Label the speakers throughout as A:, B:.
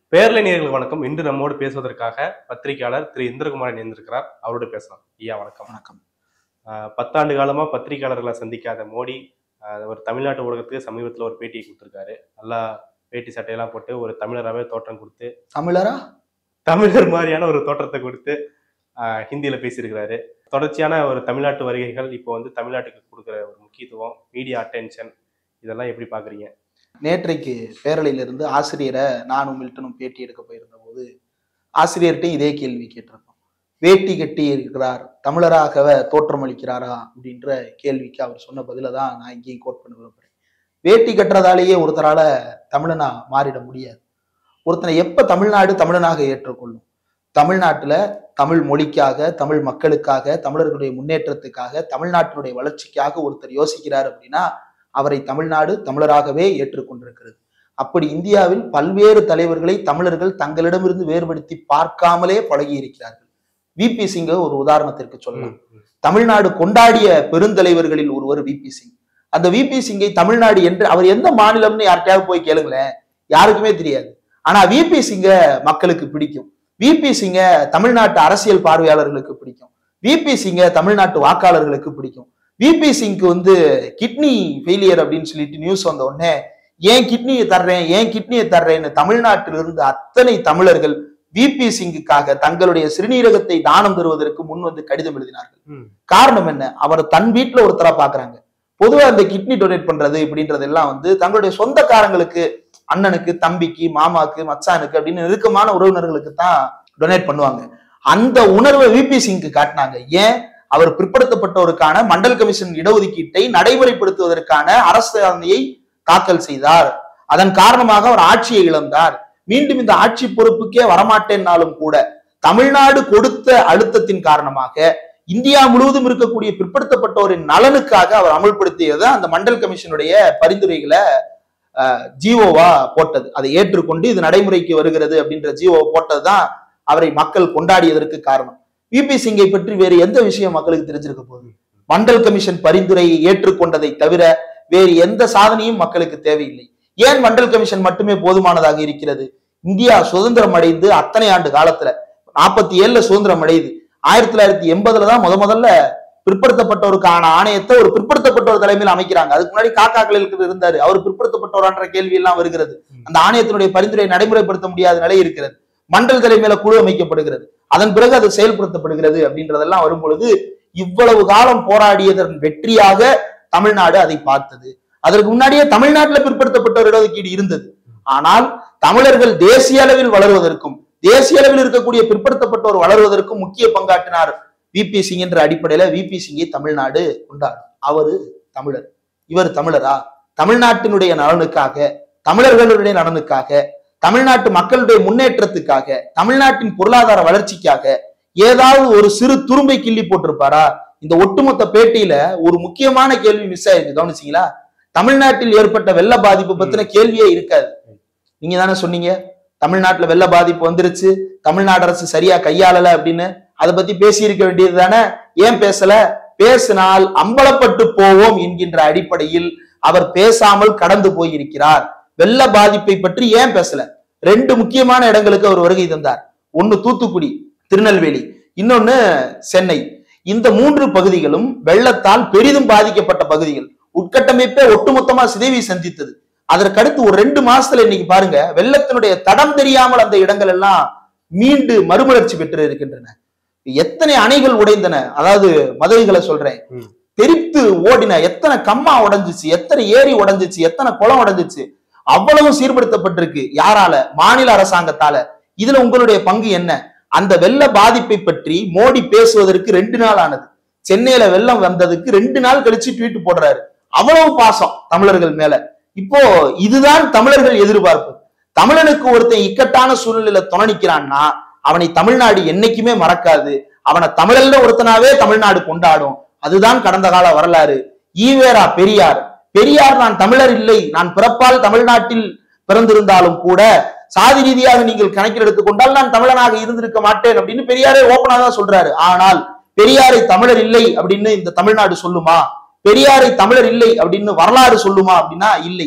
A: பேரலை நேயர்களுக்கு வணக்கம் இன்று நம்மோடு பேசுவதற்காக பத்திரிகையாளர் திரு இந்திரகுமாரன் இணைந்திருக்கிறார் அவரோடு பேசலாம் ஐயா வணக்கம்
B: வணக்கம்
A: ஆஹ் பத்தாண்டு காலமா பத்திரிகையாளர்களை சந்திக்காத மோடி ஆஹ் ஒரு தமிழ்நாட்டு ஊடகத்துக்கு சமீபத்தில் ஒரு பேட்டியை கொடுத்திருக்காரு நல்லா வேட்டி சட்டையெல்லாம் போட்டு ஒரு தமிழராகவே தோற்றம் கொடுத்து
B: தமிழரா
A: தமிழர் மாதிரியான ஒரு தோற்றத்தை கொடுத்து ஆஹ் ஹிந்தியில பேசியிருக்கிறாரு தொடர்ச்சியான ஒரு தமிழ்நாட்டு வருகைகள் இப்போ வந்து தமிழ்நாட்டுக்கு கொடுக்குற ஒரு முக்கியத்துவம் மீடியா அட்டென்ஷன் இதெல்லாம் எப்படி பாக்குறீங்க
B: நேற்றைக்கு பேரலையிலிருந்து ஆசிரியரை நானும் மில்டனும் பேட்டி எடுக்க போயிருந்த போது ஆசிரியர்கிட்டையும் இதே கேள்வி கேட்டிருக்கோம் வேட்டி கட்டி இருக்கிறார் தமிழராக தோற்றமளிக்கிறாரா அப்படின்ற கேள்விக்கு அவர் சொன்ன பதில தான் நான் இங்கேயும் கோட் பண்ண விரும்புறேன் வேட்டி கட்டுறதாலேயே ஒருத்தரால தமிழனா மாறிட முடியாது ஒருத்தனை எப்ப தமிழ்நாடு தமிழனாக ஏற்றுக்கொள்ளும் தமிழ்நாட்டுல தமிழ் மொழிக்காக தமிழ் மக்களுக்காக தமிழர்களுடைய முன்னேற்றத்துக்காக தமிழ்நாட்டினுடைய வளர்ச்சிக்காக ஒருத்தர் யோசிக்கிறார் அப்படின்னா அவரை தமிழ்நாடு தமிழராகவே ஏற்றுக்கொண்டிருக்கிறது அப்படி இந்தியாவில் பல்வேறு தலைவர்களை தமிழர்கள் தங்களிடமிருந்து வேறுபடுத்தி பார்க்காமலே பழகி இருக்கிறார்கள் விபி சிங்க ஒரு உதாரணத்திற்கு சொல்லலாம் தமிழ்நாடு கொண்டாடிய பெருந்தலைவர்களில் ஒருவர் விபி சிங் அந்த விபி சிங்கை தமிழ்நாடு என்று அவர் எந்த மாநிலம்னு யார்கிட்டயாவது போய் கேளுங்களேன் யாருக்குமே தெரியாது ஆனா விபி சிங்க மக்களுக்கு பிடிக்கும் விபி சிங்க தமிழ்நாட்டு அரசியல் பார்வையாளர்களுக்கு பிடிக்கும் விபி சிங்க தமிழ்நாட்டு வாக்காளர்களுக்கு பிடிக்கும் விபி சிங்க்கு வந்து கிட்னி ஃபெயிலியர் அப்படின்னு சொல்லிட்டு நியூஸ் வந்த உடனே ஏன் கிட்னியை தர்றேன் ஏன் கிட்னியை தர்றேன்னு தமிழ்நாட்டில் இருந்து அத்தனை தமிழர்கள் விபி சிங்குக்காக தங்களுடைய சிறுநீரகத்தை தானம் தருவதற்கு முன் வந்து கடிதம் எழுதினார்கள்
A: ம்.
B: காரணம் என்ன அவர் தன் வீட்டுல ஒருத்தரா பாக்குறாங்க பொதுவா அந்த கிட்னி டொனேட் பண்றது இப்படின்றது எல்லாம் வந்து தங்களுடைய சொந்தக்காரங்களுக்கு அண்ணனுக்கு தம்பிக்கு மாமாக்கு மச்சானுக்கு அப்படின்னு நெருக்கமான உறவினர்களுக்கு தான் டொனேட் பண்ணுவாங்க அந்த உணர்வை விபி சிங்க்கு காட்டினாங்க ஏன் அவர் பிற்படுத்தப்பட்டோருக்கான மண்டல் கமிஷன் இடஒதுக்கீட்டை நடைமுறைப்படுத்துவதற்கான அரசாணையை தாக்கல் செய்தார் அதன் காரணமாக அவர் ஆட்சியை இழந்தார் மீண்டும் இந்த ஆட்சி பொறுப்புக்கே வரமாட்டேன்னாலும் கூட தமிழ்நாடு கொடுத்த அழுத்தத்தின் காரணமாக இந்தியா முழுவதும் இருக்கக்கூடிய பிற்படுத்தப்பட்டோரின் நலனுக்காக அவர் அமல்படுத்தியது அந்த மண்டல் கமிஷனுடைய பரிந்துரைகளை அஹ், ஜிஓவா போட்டது அதை ஏற்றுக்கொண்டு இது நடைமுறைக்கு வருகிறது அப்படின்ற ஜிஓ போட்டதுதான் அவரை மக்கள் கொண்டாடியதற்கு காரணம் விபி சிங்கை பற்றி வேறு எந்த விஷயம் மக்களுக்கு தெரிஞ்சிருக்க போகுது மண்டல் கமிஷன் பரிந்துரையை ஏற்றுக்கொண்டதை தவிர வேறு எந்த சாதனையும் மக்களுக்கு தேவையில்லை ஏன் மண்டல் கமிஷன் மட்டுமே போதுமானதாக இருக்கிறது இந்தியா சுதந்திரம் அடைந்து அத்தனை ஆண்டு காலத்துல நாற்பத்தி ஏழுல சுதந்திரம் அடையுது ஆயிரத்தி தொள்ளாயிரத்தி எண்பதுல தான் முத முதல்ல பிற்படுத்தப்பட்டோருக்கான ஆணையத்தை ஒரு பிற்படுத்தப்பட்டோர் தலைமையில் அமைக்கிறாங்க அதுக்கு முன்னாடி காக்காக்கள் இருந்தாரு அவர் பிற்படுத்தப்பட்டோரான்ற கேள்வி எல்லாம் வருகிறது அந்த ஆணையத்தினுடைய பரிந்துரை நடைமுறைப்படுத்த முடியாத நிலை இருக்கிறது மண்டல் தலைமையில குழு அமைக்கப்படுகிறது அதன் பிறகு அது செயல்படுத்தப்படுகிறது அப்படின்றதெல்லாம் வரும் பொழுது இவ்வளவு காலம் போராடியதன் வெற்றியாக தமிழ்நாடு அதை பார்த்தது அதற்கு முன்னாடியே தமிழ்நாட்டுல பிற்படுத்தப்பட்டோர் இடஒதுக்கீடு இருந்தது ஆனால் தமிழர்கள் தேசிய அளவில் வளருவதற்கும் தேசிய அளவில் இருக்கக்கூடிய பிற்படுத்தப்பட்டோர் வளருவதற்கும் முக்கிய பங்காற்றினார் விபி சிங் என்ற அடிப்படையில விபி சிங்கை தமிழ்நாடு கொண்டாடும் அவரு தமிழர் இவர் தமிழரா தமிழ்நாட்டினுடைய நலனுக்காக தமிழர்களுடைய நலனுக்காக தமிழ்நாட்டு மக்களுடைய முன்னேற்றத்துக்காக தமிழ்நாட்டின் பொருளாதார வளர்ச்சிக்காக ஏதாவது ஒரு சிறு துரும்பை கிள்ளி போட்டிருப்பாரா இந்த ஒட்டுமொத்த பேட்டியில ஒரு முக்கியமான கேள்வி மிஸ் ஆயிருக்கு கவனிச்சீங்களா தமிழ்நாட்டில் ஏற்பட்ட வெள்ள பாதிப்பு பத்தின கேள்வியே இருக்காது நீங்க தானே சொன்னீங்க தமிழ்நாட்டுல வெள்ள பாதிப்பு வந்துருச்சு தமிழ்நாடு அரசு சரியா கையாளல அப்படின்னு அதை பத்தி பேசியிருக்க வேண்டியது தானே ஏன் பேசல பேசினால் அம்பலப்பட்டு போவோம் என்கின்ற அடிப்படையில் அவர் பேசாமல் கடந்து போயிருக்கிறார் வெள்ள பாதிப்பை பற்றி ஏன் பேசல ரெண்டு முக்கியமான இடங்களுக்கு அவர் வருகை தந்தார் ஒன்னு தூத்துக்குடி திருநெல்வேலி இன்னொன்னு சென்னை இந்த மூன்று பகுதிகளும் வெள்ளத்தால் பெரிதும் பாதிக்கப்பட்ட பகுதிகள் உட்கட்டமைப்பே ஒட்டுமொத்தமா சிதைவை சந்தித்தது அதற்கடுத்து ஒரு ரெண்டு மாசத்துல இன்னைக்கு பாருங்க வெள்ளத்தினுடைய தடம் தெரியாமல் அந்த இடங்கள் எல்லாம் மீண்டு மறுமலர்ச்சி பெற்று இருக்கின்றன எத்தனை அணைகள் உடைந்தன அதாவது மதுரைகளை சொல்றேன்
A: ம்.
B: தெரித்து ஓடின எத்தனை கம்மா உடைஞ்சிச்சு எத்தனை ஏரி உடைஞ்சிச்சு எத்தனை குளம் உடைஞ்சிச்சு அவ்வளவும் சீர்படுத்தப்பட்டிருக்கு யாரால மாநில அரசாங்கத்தால இதுல உங்களுடைய பங்கு என்ன அந்த வெள்ள பாதிப்பை பற்றி மோடி பேசுவதற்கு ரெண்டு நாள் ஆனது சென்னையில வெள்ளம் வந்ததுக்கு ரெண்டு நாள் கழிச்சு ட்வீட் போடுறாரு அவ்வளவு பாசம் தமிழர்கள் மேல இப்போ இதுதான் தமிழர்கள் எதிர்பார்ப்பு தமிழனுக்கு ஒருத்தன் இக்கட்டான சூழ்நிலையில துணை நிக்கிறான்னா அவனை தமிழ்நாடு என்னைக்குமே மறக்காது அவனை தமிழல்ல ஒருத்தனாவே தமிழ்நாடு கொண்டாடும் அதுதான் கடந்த கால வரலாறு ஈவேரா பெரியார் பெரியார் நான் தமிழர் இல்லை நான் பிறப்பால் தமிழ்நாட்டில் பிறந்திருந்தாலும் கூட சாதி ரீதியாக நீங்கள் கணக்கில் எடுத்துக்கொண்டால் நான் தமிழனாக இருந்திருக்க மாட்டேன் அப்படின்னு பெரியாரே ஓப்பனா தான் சொல்றாரு ஆனால் பெரியாரை தமிழர் இல்லை அப்படின்னு இந்த தமிழ்நாடு சொல்லுமா பெரியாரை தமிழர் இல்லை அப்படின்னு வரலாறு சொல்லுமா அப்படின்னா இல்லை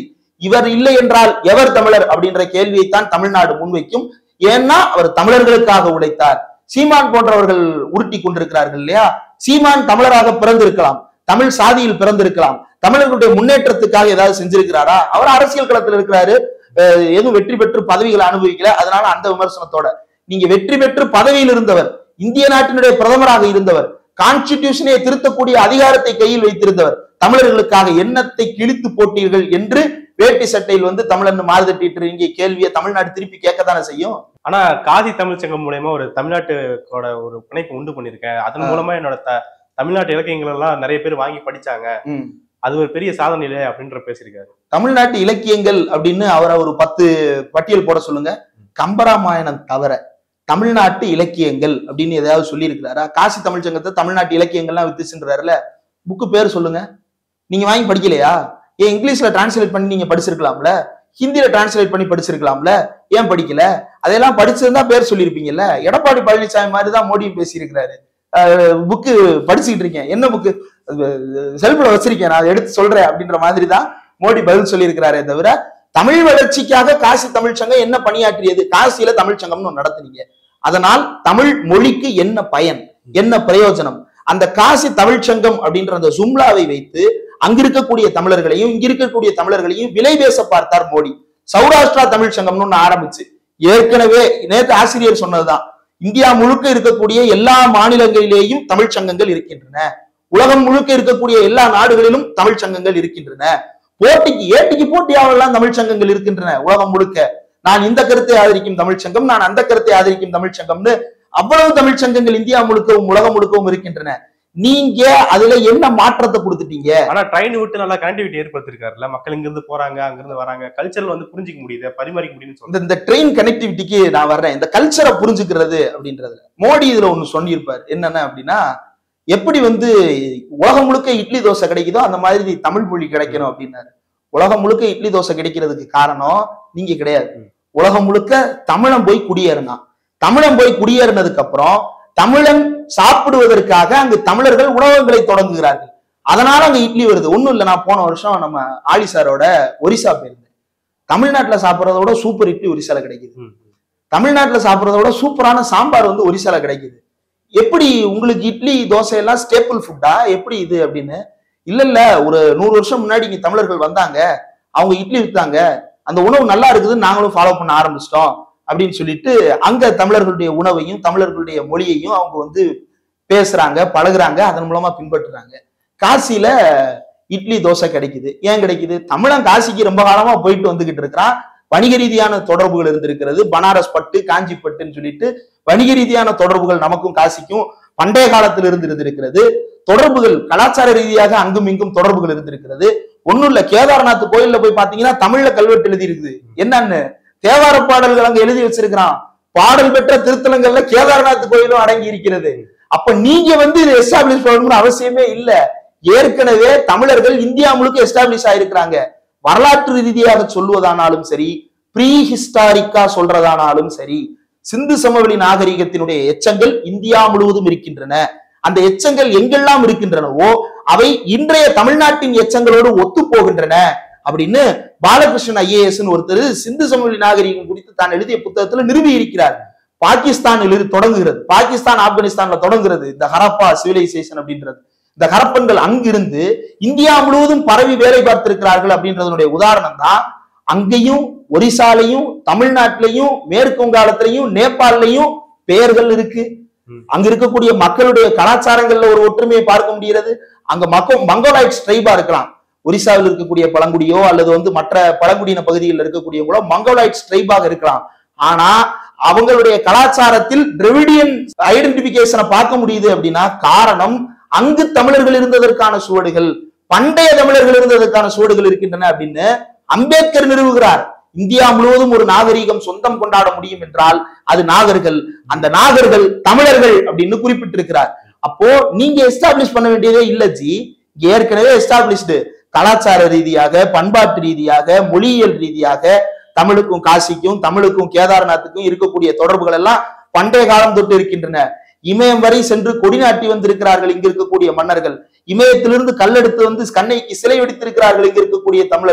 B: இவர் இல்லை என்றால் எவர் தமிழர் அப்படின்ற கேள்வியைத்தான் தமிழ்நாடு முன்வைக்கும் ஏன்னா அவர் தமிழர்களுக்காக உழைத்தார் சீமான் போன்றவர்கள் உருட்டி கொண்டிருக்கிறார்கள் இல்லையா சீமான் தமிழராக பிறந்திருக்கலாம் தமிழ் சாதியில் பிறந்திருக்கலாம் தமிழர்களுடைய முன்னேற்றத்துக்காக ஏதாவது செஞ்சிருக்கிறாரா அவர் அரசியல் களத்தில் இருக்கிறாரு அஹ் எதுவும் வெற்றி பெற்று பதவிகளை அனுபவிக்கல அதனால அந்த விமர்சனத்தோட நீங்க வெற்றி பெற்று பதவியில் இருந்தவர் இந்திய நாட்டினுடைய பிரதமராக இருந்தவர் கான்ஸ்டிடியூஷனை திருத்தக்கூடிய அதிகாரத்தை கையில் வைத்திருந்தவர் தமிழர்களுக்காக எண்ணத்தை கிழித்து போட்டீர்கள் என்று வேட்டி சட்டையில் வந்து தமிழன் மாறுதட்டிட்டு இங்கே கேள்வியை தமிழ்நாடு திருப்பி கேட்கத்தானே செய்யும்
A: ஆனா காதி தமிழ் சங்கம் மூலயமா ஒரு தமிழ்நாட்டுக்கோட ஒரு பிணைப்பு உண்டு பண்ணிருக்கேன் அதன்
B: ஆ.
A: மூலமா என்னோட த- தமிழ்நாட்டு இலக்கியங்கள் எல்லாம் நிறைய பேர் வாங்கி படிச்சாங்க
B: ம்.
A: அது ஒரு பெரிய சாதனை இல்லை அப்படின்ற பேசியிருக்காரு
B: தமிழ்நாட்டு இலக்கியங்கள் அப்படின்னு அவரை ஒரு பத்து பட்டியல் போட சொல்லுங்க கம்பராமாயணம் தவிர தமிழ்நாட்டு இலக்கியங்கள் அப்படின்னு ஏதாவது சொல்லியிருக்கிறாரா காசி தமிழ் சங்கத்தை தமிழ்நாட்டு இலக்கியங்கள்லாம் வித்து சென்றாருல புக்கு பேர் சொல்லுங்க நீங்க வாங்கி படிக்கலையா ஏன் இங்கிலீஷ்ல டிரான்ஸ்லேட் பண்ணி நீங்க படிச்சிருக்கலாம்ல ஹிந்தியில டிரான்ஸ்லேட் பண்ணி படிச்சிருக்கலாம்ல ஏன் படிக்கல அதெல்லாம் படிச்சிருந்தா பேர் சொல்லியிருப்பீங்கல்ல எடப்பாடி பழனிசாமி மாதிரி தான் மோடி பேசியிருக்கிறாரு புக்கு படிச்சுக்கிட்டு இருக்கேன் என்ன புக்கு செல்ஃபில் வச்சிருக்கேன் நான் அதை எடுத்து சொல்றேன் அப்படின்ற மாதிரி தான் மோடி பதில் சொல்லியிருக்கிறாரே தவிர தமிழ் வளர்ச்சிக்காக காசி தமிழ் சங்கம் என்ன பணியாற்றியது காசியில தமிழ் சங்கம்னு ஒண்ணு நடத்துனீங்க அதனால் தமிழ் மொழிக்கு என்ன பயன் என்ன பிரயோஜனம் அந்த காசி தமிழ் சங்கம் அப்படின்ற அந்த ஜும்லாவை வைத்து அங்க இருக்கக்கூடிய தமிழர்களையும் இங்க இருக்கக்கூடிய தமிழர்களையும் விலை பேச பார்த்தார் மோடி சௌராஷ்டிரா தமிழ் சங்கம்னு ஒண்ணு ஆரம்பிச்சு ஏற்கனவே நேற்று ஆசிரியர் சொன்னதுதான் இந்தியா முழுக்க இருக்கக்கூடிய எல்லா மாநிலங்களிலேயும் தமிழ் சங்கங்கள் இருக்கின்றன உலகம் முழுக்க இருக்கக்கூடிய எல்லா நாடுகளிலும் தமிழ் சங்கங்கள் இருக்கின்றன போட்டிக்கு ஏட்டிக்கு போட்டியாவெல்லாம் தமிழ் சங்கங்கள் இருக்கின்றன உலகம் முழுக்க நான் இந்த கருத்தை ஆதரிக்கும் தமிழ் சங்கம் நான் அந்த கருத்தை ஆதரிக்கும் தமிழ் சங்கம்னு அவ்வளவு தமிழ் சங்கங்கள் இந்தியா முழுக்கவும் உலகம் முழுக்கவும் இருக்கின்றன நீங்க அதுல என்ன மாற்றத்தை கொடுத்துட்டீங்க
A: ஆனா ட்ரெயின் விட்டு நல்லா கனெக்டிவிட்டி ஏற்படுத்திருக்காருல்ல மக்கள் இங்க இருந்து போறாங்க அங்க இருந்து வராங்க கல்ச்சர் வந்து புரிஞ்சுக்க முடியுது பரிமாறிக்க முடியுதுன்னு சொல்றாங்க
B: இந்த இந்த ட்ரெயின் கனெக்டிவிட்டிக்கு நான் வர்றேன் இந்த கல்ச்சரை புரிஞ்சுக்கிறது அப்படின்றதுல மோடி இதுல ஒண்ணு சொல்லியிருப்பார் என்னென்ன அப்படின்னா எப்படி வந்து உலகம் முழுக்க இட்லி தோசை கிடைக்குதோ அந்த மாதிரி தமிழ் மொழி கிடைக்கணும் அப்படின்னாரு உலகம் முழுக்க இட்லி தோசை கிடைக்கிறதுக்கு காரணம் நீங்க கிடையாது
A: ம்.
B: உலகம் முழுக்க தமிழன் போய் குடியேறினான் தமிழன் போய் குடியேறினதுக்கு அப்புறம் தமிழன் சாப்பிடுவதற்காக அங்கு தமிழர்கள் உணவகங்களை தொடங்குகிறார்கள் அதனால அங்க இட்லி வருது ஒண்ணும் இல்ல நான் போன வருஷம் நம்ம ஆலி சாரோட ஒரிசா போயிருந்தேன் தமிழ்நாட்டுல சாப்பிடுறத விட சூப்பர் இட்லி ஒரிசால கிடைக்குது
A: ம்.
B: தமிழ்நாட்டுல சாப்பிடுறத விட சூப்பரான சாம்பார் வந்து ஒரிசால கிடைக்குது எப்படி உங்களுக்கு இட்லி தோசை எல்லாம் ஸ்டேபிள் ஃபுட்டா எப்படி இது அப்படின்னு இல்ல இல்ல ஒரு நூறு வருஷம் முன்னாடி இங்க தமிழர்கள் வந்தாங்க அவங்க இட்லி வித்தாங்க அந்த உணவு நல்லா இருக்குதுன்னு நாங்களும் ஃபாலோ பண்ண ஆரம்பிச்சிட்டோம் அப்படின்னு சொல்லிட்டு அங்க தமிழர்களுடைய உணவையும் தமிழர்களுடைய மொழியையும் அவங்க வந்து பேசுறாங்க பழகுறாங்க அதன் மூலமா பின்பற்றுறாங்க காசியில இட்லி தோசை கிடைக்குது ஏன் கிடைக்குது தமிழன் காசிக்கு ரொம்ப காலமா போயிட்டு வந்துகிட்டு இருக்கிறான் வணிக ரீதியான தொடர்புகள் இருந்திருக்கிறது பனாரஸ் பட்டு காஞ்சி பட்டுன்னு சொல்லிட்டு வணிக ரீதியான தொடர்புகள் நமக்கும் காசிக்கும் பண்டைய காலத்தில் இருந்து இருந்திருக்கிறது தொடர்புகள் கலாச்சார ரீதியாக அங்கும் இங்கும் தொடர்புகள் இருந்திருக்கிறது ஒண்ணும் இல்ல கேதார்நாத் கோயில்ல போய் பாத்தீங்கன்னா தமிழ்ல கல்வெட்டு எழுதி இருக்குது என்னன்னு தேவார பாடல்கள் அங்க எழுதி வச்சிருக்கிறான் பாடல் பெற்ற திருத்தலங்கள்ல கேதார்நாத் கோயிலும் அடங்கி இருக்கிறது அப்ப நீங்க வந்து இதை எஸ்டாப்ளிஷ் பண்ணணும்னு அவசியமே இல்ல ஏற்கனவே தமிழர்கள் இந்தியா முழுக்க எஸ்டாப்ளிஷ் ஆயிருக்கிறாங்க வரலாற்று ரீதியாக சொல்லுவதானாலும் சரி ப்ரீ ஹிஸ்டாரிக்கா சொல்றதானாலும் சரி சிந்து சமவெளி நாகரிகத்தினுடைய எச்சங்கள் இந்தியா முழுவதும் இருக்கின்றன அந்த எச்சங்கள் எங்கெல்லாம் இருக்கின்றனவோ அவை இன்றைய தமிழ்நாட்டின் எச்சங்களோடு ஒத்து போகின்றன அப்படின்னு பாலகிருஷ்ணன் ஐஏஎஸ் ஒருத்தர் சிந்து சமவெளி நாகரிகம் குறித்து தான் எழுதிய புத்தகத்துல நிறுவி இருக்கிறார் பாகிஸ்தானில் இருந்து தொடங்குகிறது பாகிஸ்தான் ஆப்கானிஸ்தான்ல தொடங்குகிறது இந்த ஹரப்பா சிவிலைசேஷன் அப்படின்றது இந்த ஹரப்பன்கள் அங்கிருந்து இந்தியா முழுவதும் பரவி வேலை பார்த்திருக்கிறார்கள் அப்படின்றதனுடைய உதாரணம் தான் அங்கேயும் ஒரிசாலையும் தமிழ்நாட்டிலையும் மேற்கு வங்காளத்திலையும் நேபாளிலையும் பெயர்கள் இருக்கு
A: ம்.
B: அங்க இருக்கக்கூடிய மக்களுடைய கலாச்சாரங்கள்ல ஒரு ஒற்றுமையை பார்க்க முடிகிறது அங்க மக்கள் மங்கோலாய்ட் ஸ்ட்ரைபா இருக்கலாம் ஒரிசாவில் இருக்கக்கூடிய பழங்குடியோ அல்லது வந்து மற்ற பழங்குடியின பகுதிகளில் இருக்கக்கூடியவங்களோ மங்கோலாய்ட் ஸ்ட்ரைபாக இருக்கலாம் ஆனா அவங்களுடைய கலாச்சாரத்தில் டிரெவிடியன் ஐடென்டிபிகேஷனை பார்க்க முடியுது அப்படின்னா காரணம் அங்கு தமிழர்கள் இருந்ததற்கான சுவடுகள் பண்டைய தமிழர்கள் இருந்ததற்கான சுவடுகள் இருக்கின்றன அப்படின்னு அம்பேத்கர் நிறுவுகிறார் இந்தியா முழுவதும் ஒரு நாகரீகம் சொந்தம் கொண்டாட முடியும் என்றால் அது நாகர்கள் அந்த நாகர்கள் தமிழர்கள் அப்படின்னு குறிப்பிட்டிருக்கிறார் அப்போ நீங்க எஸ்டாப்ளிஷ் பண்ண வேண்டியதே இல்ல ஜி இங்க ஏற்கனவே எஸ்டாப்ளிஷ்டு கலாச்சார ரீதியாக பண்பாட்டு ரீதியாக மொழியியல் ரீதியாக தமிழுக்கும் காசிக்கும் தமிழுக்கும் கேதார்நாத்துக்கும் இருக்கக்கூடிய தொடர்புகள் எல்லாம் பண்டைய காலம் தொட்டு இருக்கின்றன இமயம் வரை சென்று கொடிநாட்டி வந்திருக்கிறார்கள் இங்க இருக்கக்கூடிய மன்னர்கள் இமயத்திலிருந்து கல்லெடுத்து வந்து கண்ணைக்கு சிலை வெடித்திருக்கிறார்கள் இங்க இருக்கக்கூடிய தமிழர்கள்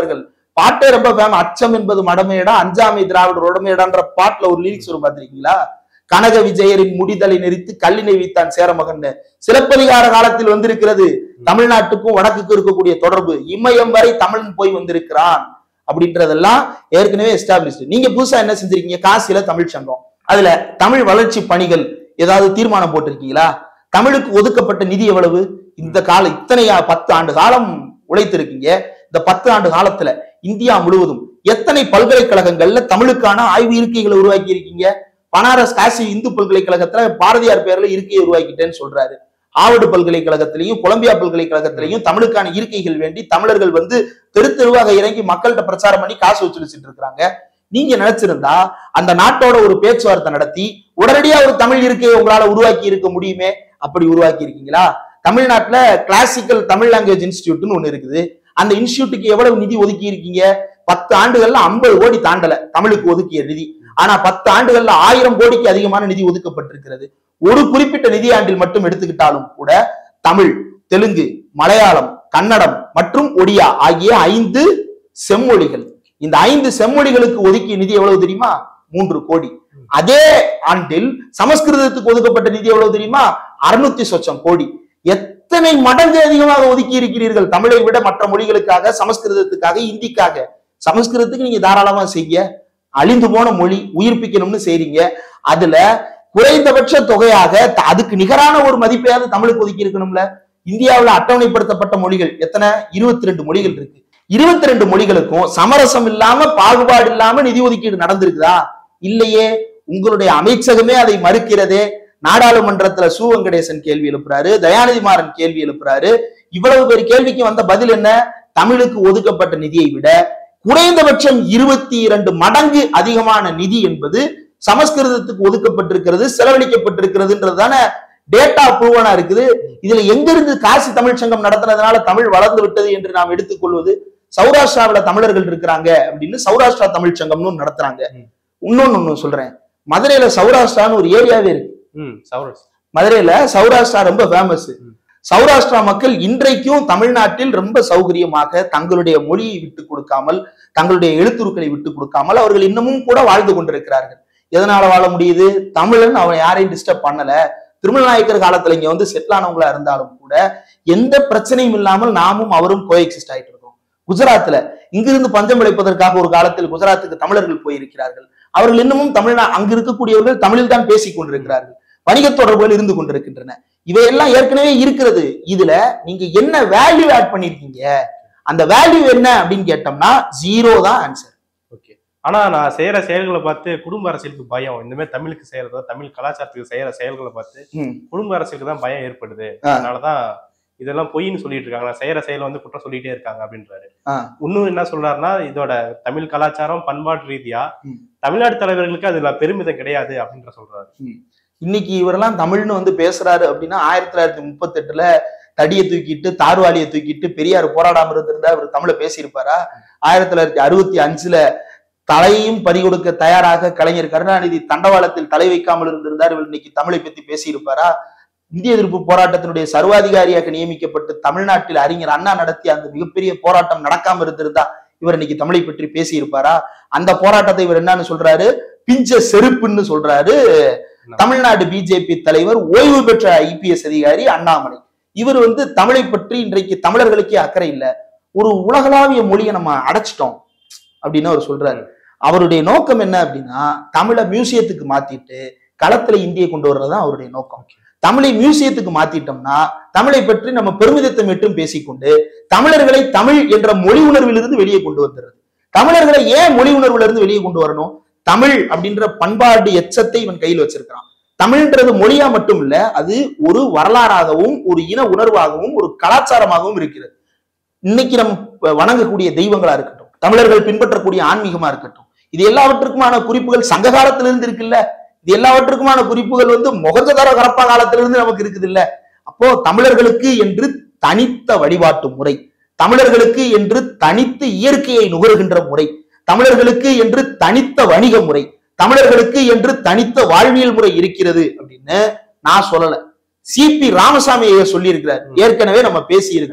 B: பாட்டே ரொம்ப ஃபேமஸ் அச்சம் என்பது மடமையடா அஞ்சாமை திராவிடர் உடமையடான்ற பாட்டுல ஒரு லிரிக்ஸ் வரும் பாத்திருக்கீங்களா கனக விஜயரின் முடிதலை நெறித்து கல்லினை வைத்தான் சேரமகன் சிலப்பதிகார காலத்தில் வந்திருக்கிறது தமிழ்நாட்டுக்கும் வடக்குக்கும் இருக்கக்கூடிய தொடர்பு இமயம் வரை தமிழன் போய் வந்திருக்கிறான் அப்படின்றதெல்லாம் ஏற்கனவே எஸ்டாப்ளிஷ்டு நீங்க புதுசா என்ன செஞ்சிருக்கீங்க காசில தமிழ் சங்கம் அதுல தமிழ் வளர்ச்சி பணிகள் ஏதாவது தீர்மானம் போட்டிருக்கீங்களா தமிழுக்கு ஒதுக்கப்பட்ட நிதி எவ்வளவு இந்த கால இத்தனை ஆ- பத்து ஆண்டு காலம் உழைத்திருக்கீங்க இந்த பத்து ஆண்டு காலத்துல இந்தியா முழுவதும் எத்தனை பல்கலைக்கழகங்கள்ல தமிழுக்கான ஆய்வு இருக்கைகளை உருவாக்கி இருக்கீங்க பனாரஸ் காசி இந்து பல்கலைக்கழகத்துல பாரதியார் பேர்ல இருக்கையை உருவாக்கிட்டேன்னு சொல்றாரு ஹார்வர்டு பல்கலைக்கழகத்திலையும் கொலம்பியா பல்கலைக்கழகத்திலையும் தமிழுக்கான இருக்கைகள் வேண்டி தமிழர்கள் வந்து தெரு தெருவாக இறங்கி மக்கள்கிட்ட பிரச்சாரம் பண்ணி காசு வச்சுட்டு இருக்கிறாங்க நீங்க நினைச்சிருந்தா அந்த நாட்டோட ஒரு பேச்சுவார்த்தை நடத்தி உடனடியா ஒரு தமிழ் இருக்கையை உங்களால உருவாக்கி இருக்க முடியுமே அப்படி உருவாக்கி இருக்கீங்களா தமிழ்நாட்டுல கிளாசிக்கல் தமிழ் லாங்குவேஜ் இன்ஸ்டியூட்னு ஒண்ணு இருக்குது அந்த இன்ஸ்டியூட்டுக்கு எவ்வளவு நிதி ஒதுக்கி இருக்கீங்க பத்து ஆண்டுகள்ல ஐம்பது கோடி தாண்டல தமிழுக்கு ஒதுக்கிய நிதி ஆனா பத்து ஆண்டுகள்ல ஆயிரம் கோடிக்கு அதிகமான நிதி ஒதுக்கப்பட்டிருக்கிறது ஒரு குறிப்பிட்ட நிதியாண்டில் மட்டும் எடுத்துக்கிட்டாலும் கூட தமிழ் தெலுங்கு மலையாளம் கன்னடம் மற்றும் ஒடியா ஆகிய ஐந்து செம்மொழிகள் இந்த ஐந்து செம்மொழிகளுக்கு ஒதுக்கிய நிதி எவ்வளவு தெரியுமா மூன்று கோடி அதே ஆண்டில் சமஸ்கிருதத்துக்கு ஒதுக்கப்பட்ட நிதி எவ்வளவு தெரியுமா அறுநூத்தி சொச்சம் கோடி எத்தனை மடங்கு அதிகமாக ஒதுக்கி இருக்கிறீர்கள் தமிழை விட மற்ற மொழிகளுக்காக சமஸ்கிருதத்துக்காக இந்திக்காக சமஸ்கிருதத்துக்கு நீங்க தாராளமா செய்ய அழிந்து போன மொழி உயிர்ப்பிக்கணும்னு செய்றீங்க அதுல குறைந்தபட்ச தொகையாக த- அதுக்கு நிகரான ஒரு மதிப்பையாவது தமிழுக்கு ஒதுக்கி இருக்கணும்ல இந்தியாவுல அட்டவணைப்படுத்தப்பட்ட மொழிகள் எத்தனை இருபத்தி ரெண்டு மொழிகள் இருக்கு இருபத்தி ரெண்டு மொழிகளுக்கும் சமரசம் இல்லாம பாகுபாடு இல்லாம நிதி ஒதுக்கீடு நடந்திருக்குதா இல்லையே உங்களுடைய அமைச்சகமே அதை மறுக்கிறதே நாடாளுமன்றத்துல சு வெங்கடேசன் கேள்வி எழுப்புறாரு தயாநிதி மாறன் கேள்வி எழுப்புறாரு இவ்வளவு பேர் கேள்விக்கு வந்த பதில் என்ன தமிழுக்கு ஒதுக்கப்பட்ட நிதியை விட குறைந்தபட்சம் இருபத்தி இரண்டு மடங்கு அதிகமான நிதி என்பது சமஸ்கிருதத்துக்கு ஒதுக்கப்பட்டிருக்கிறது செலவழிக்கப்பட்டிருக்கிறதுன்றதுதானே டேட்டா ப்ரூவனா இருக்குது இதுல எங்கிருந்து காசி தமிழ் சங்கம் நடத்துனதுனால தமிழ் வளர்ந்து விட்டது என்று நாம் எடுத்துக்கொள்வது சௌராஷ்டிராவுல தமிழர்கள் இருக்கிறாங்க அப்படின்னு சௌராஷ்டிரா தமிழ் சங்கம்னு ஒண்ணு நடத்துறாங்க
A: ம்.
B: இன்னொன்னு ஒண்ணு சொல்றேன் மதுரையில சௌராஷ்டிரான்னு ஒரு ஏரியாவே இருக்கு
A: ம் சௌரஸ்
B: மதுரையில சௌராஷ்டிரா ரொம்ப ஃபேமஸ்
A: ம்.
B: சௌராஷ்டிரா மக்கள் இன்றைக்கும் தமிழ்நாட்டில் ரொம்ப சௌகரியமாக தங்களுடைய மொழியை விட்டு கொடுக்காமல் தங்களுடைய எழுத்துருக்களை விட்டு கொடுக்காமல் அவர்கள் இன்னமும் கூட வாழ்ந்து கொண்டிருக்கிறார்கள் எதனால வாழ முடியுது தமிழன் அவன் யாரையும் டிஸ்டர்ப் பண்ணல திருமல் நாயக்கர் காலத்துல இங்க வந்து செட்டில் ஆனவங்களா இருந்தாலும் கூட எந்த பிரச்சனையும் இல்லாமல் நாமும் அவரும் கோஎக்சிஸ்ட் ஆயிட்டு இருக்கோம் குஜராத்ல இங்கிருந்து பஞ்சம் விளைப்பதற்காக ஒரு காலத்தில் குஜராத்துக்கு தமிழர்கள் போயிருக்கிறார்கள் அவர்கள் இன்னமும் தமிழ்நா அங்கு இருக்கக்கூடியவர்கள் தமிழில் தான் பேசிக் கொண்டிருக்கிறார்கள் வணிக தொடர்புகள் இருந்து கொண்டிருக்கின்றன இவையெல்லாம் ஏற்கனவே இருக்கிறது இதுல நீங்க என்ன வேல்யூ ஆட் பண்ணிருக்கீங்க அந்த வேல்யூ என்ன அப்படின்னு கேட்டோம்னா ஜீரோ தான் ஆன்சர்
A: ஓகே ஆனா நான் செய்யற செயல்களை பார்த்து குடும்ப அரசியலுக்கு பயம் இந்த மாதிரி தமிழுக்கு செய்யறதோ தமிழ் கலாச்சாரத்துக்கு செய்யற செயல்களை பார்த்து குடும்ப அரசியலுக்கு தான் பயம் ஏற்படுது
B: ஆ.
A: அதனாலதான் இதெல்லாம் பொய்ன்னு சொல்லிட்டு இருக்காங்க நான் செய்யற செயலை வந்து குற்றம் சொல்லிட்டே இருக்காங்க அப்படின்றாரு
B: ஆ.
A: இன்னும் என்ன சொல்றாருன்னா இதோட தமிழ் கலாச்சாரம் பண்பாட்டு ரீதியா
B: ம்.
A: தமிழ்நாடு தலைவர்களுக்கு அதுல பெருமிதம் கிடையாது அப்படின்ற சொல்றாரு
B: இன்னைக்கு இவரெல்லாம் தமிழ்னு வந்து பேசுறாரு அப்படின்னா ஆயிரத்தி தொள்ளாயிரத்தி முப்பத்தி எட்டுல தடியை தூக்கிட்டு தார்வாலியை தூக்கிட்டு பெரியார் போராடாம இருந்திருந்தா இவர் தமிழை பேசியிருப்பாரா ஆயிரத்தி தொள்ளாயிரத்தி அறுபத்தி அஞ்சுல தலையையும் பறிகொடுக்க தயாராக கலைஞர் கருணாநிதி தண்டவாளத்தில் தலை வைக்காமல் இருந்திருந்தார் இவர் இன்னைக்கு தமிழை பத்தி பேசியிருப்பாரா இந்திய எதிர்ப்பு போராட்டத்தினுடைய சர்வாதிகாரியாக நியமிக்கப்பட்டு தமிழ்நாட்டில் அறிஞர் அண்ணா நடத்திய அந்த மிகப்பெரிய போராட்டம் நடக்காம இருந்திருந்தா இவர் இன்னைக்கு தமிழை பற்றி பேசியிருப்பாரா அந்த போராட்டத்தை இவர் என்னன்னு சொல்றாரு பிஞ்ச செருப்புன்னு சொல்றாரு தமிழ்நாடு பிஜேபி தலைவர் ஓய்வு பெற்ற ஐபிஎஸ் அதிகாரி அண்ணாமலை இவர் வந்து தமிழை பற்றி இன்றைக்கு தமிழர்களுக்கே அக்கறை இல்ல ஒரு உலகளாவிய மொழியை நம்ம அடைச்சிட்டோம் அப்படின்னு அவர் சொல்றாரு அவருடைய நோக்கம் என்ன அப்படின்னா தமிழை மியூசியத்துக்கு மாத்திட்டு களத்துல இந்தியை கொண்டு வர்றதுதான் அவருடைய நோக்கம் தமிழை மியூசியத்துக்கு மாத்திட்டோம்னா தமிழை பற்றி நம்ம பெருமிதத்தை மட்டும் பேசிக்கொண்டு தமிழர்களை தமிழ் என்ற மொழி உணர்விலிருந்து வெளியே கொண்டு வந்துடுறது தமிழர்களை ஏன் மொழி உணர்வுல இருந்து வெளியே கொண்டு வரணும் தமிழ் அப்படின்ற பண்பாடு எச்சத்தை இவன் கையில் வச்சிருக்கிறான் தமிழ்ன்றது மொழியா மட்டும் இல்ல அது ஒரு வரலாறாகவும் ஒரு இன உணர்வாகவும் ஒரு கலாச்சாரமாகவும் இருக்கிறது இன்னைக்கு நம்ம வணங்கக்கூடிய தெய்வங்களா இருக்கட்டும் தமிழர்கள் பின்பற்றக்கூடிய ஆன்மீகமா இருக்கட்டும் இது எல்லாவற்றுக்குமான குறிப்புகள் சங்க காலத்திலிருந்து இருக்குல்ல இது எல்லாவற்றுக்குமான குறிப்புகள் வந்து மொகஞ்சதார கரப்பா காலத்திலிருந்து நமக்கு இருக்குது இல்ல அப்போ தமிழர்களுக்கு என்று தனித்த வழிபாட்டு முறை தமிழர்களுக்கு என்று தனித்து இயற்கையை நுகர்கின்ற முறை தமிழர்களுக்கு என்று தனித்த வணிக முறை தமிழர்களுக்கு என்று தனித்த வாழ்வியல் முறை இருக்கிறது அப்படின்னு நான் சொல்லல சிபி ராமசாமி ஐயா சொல்லி இருக்கிறார் ஏற்கனவே நம்ம பேசி இருக்கிறோம்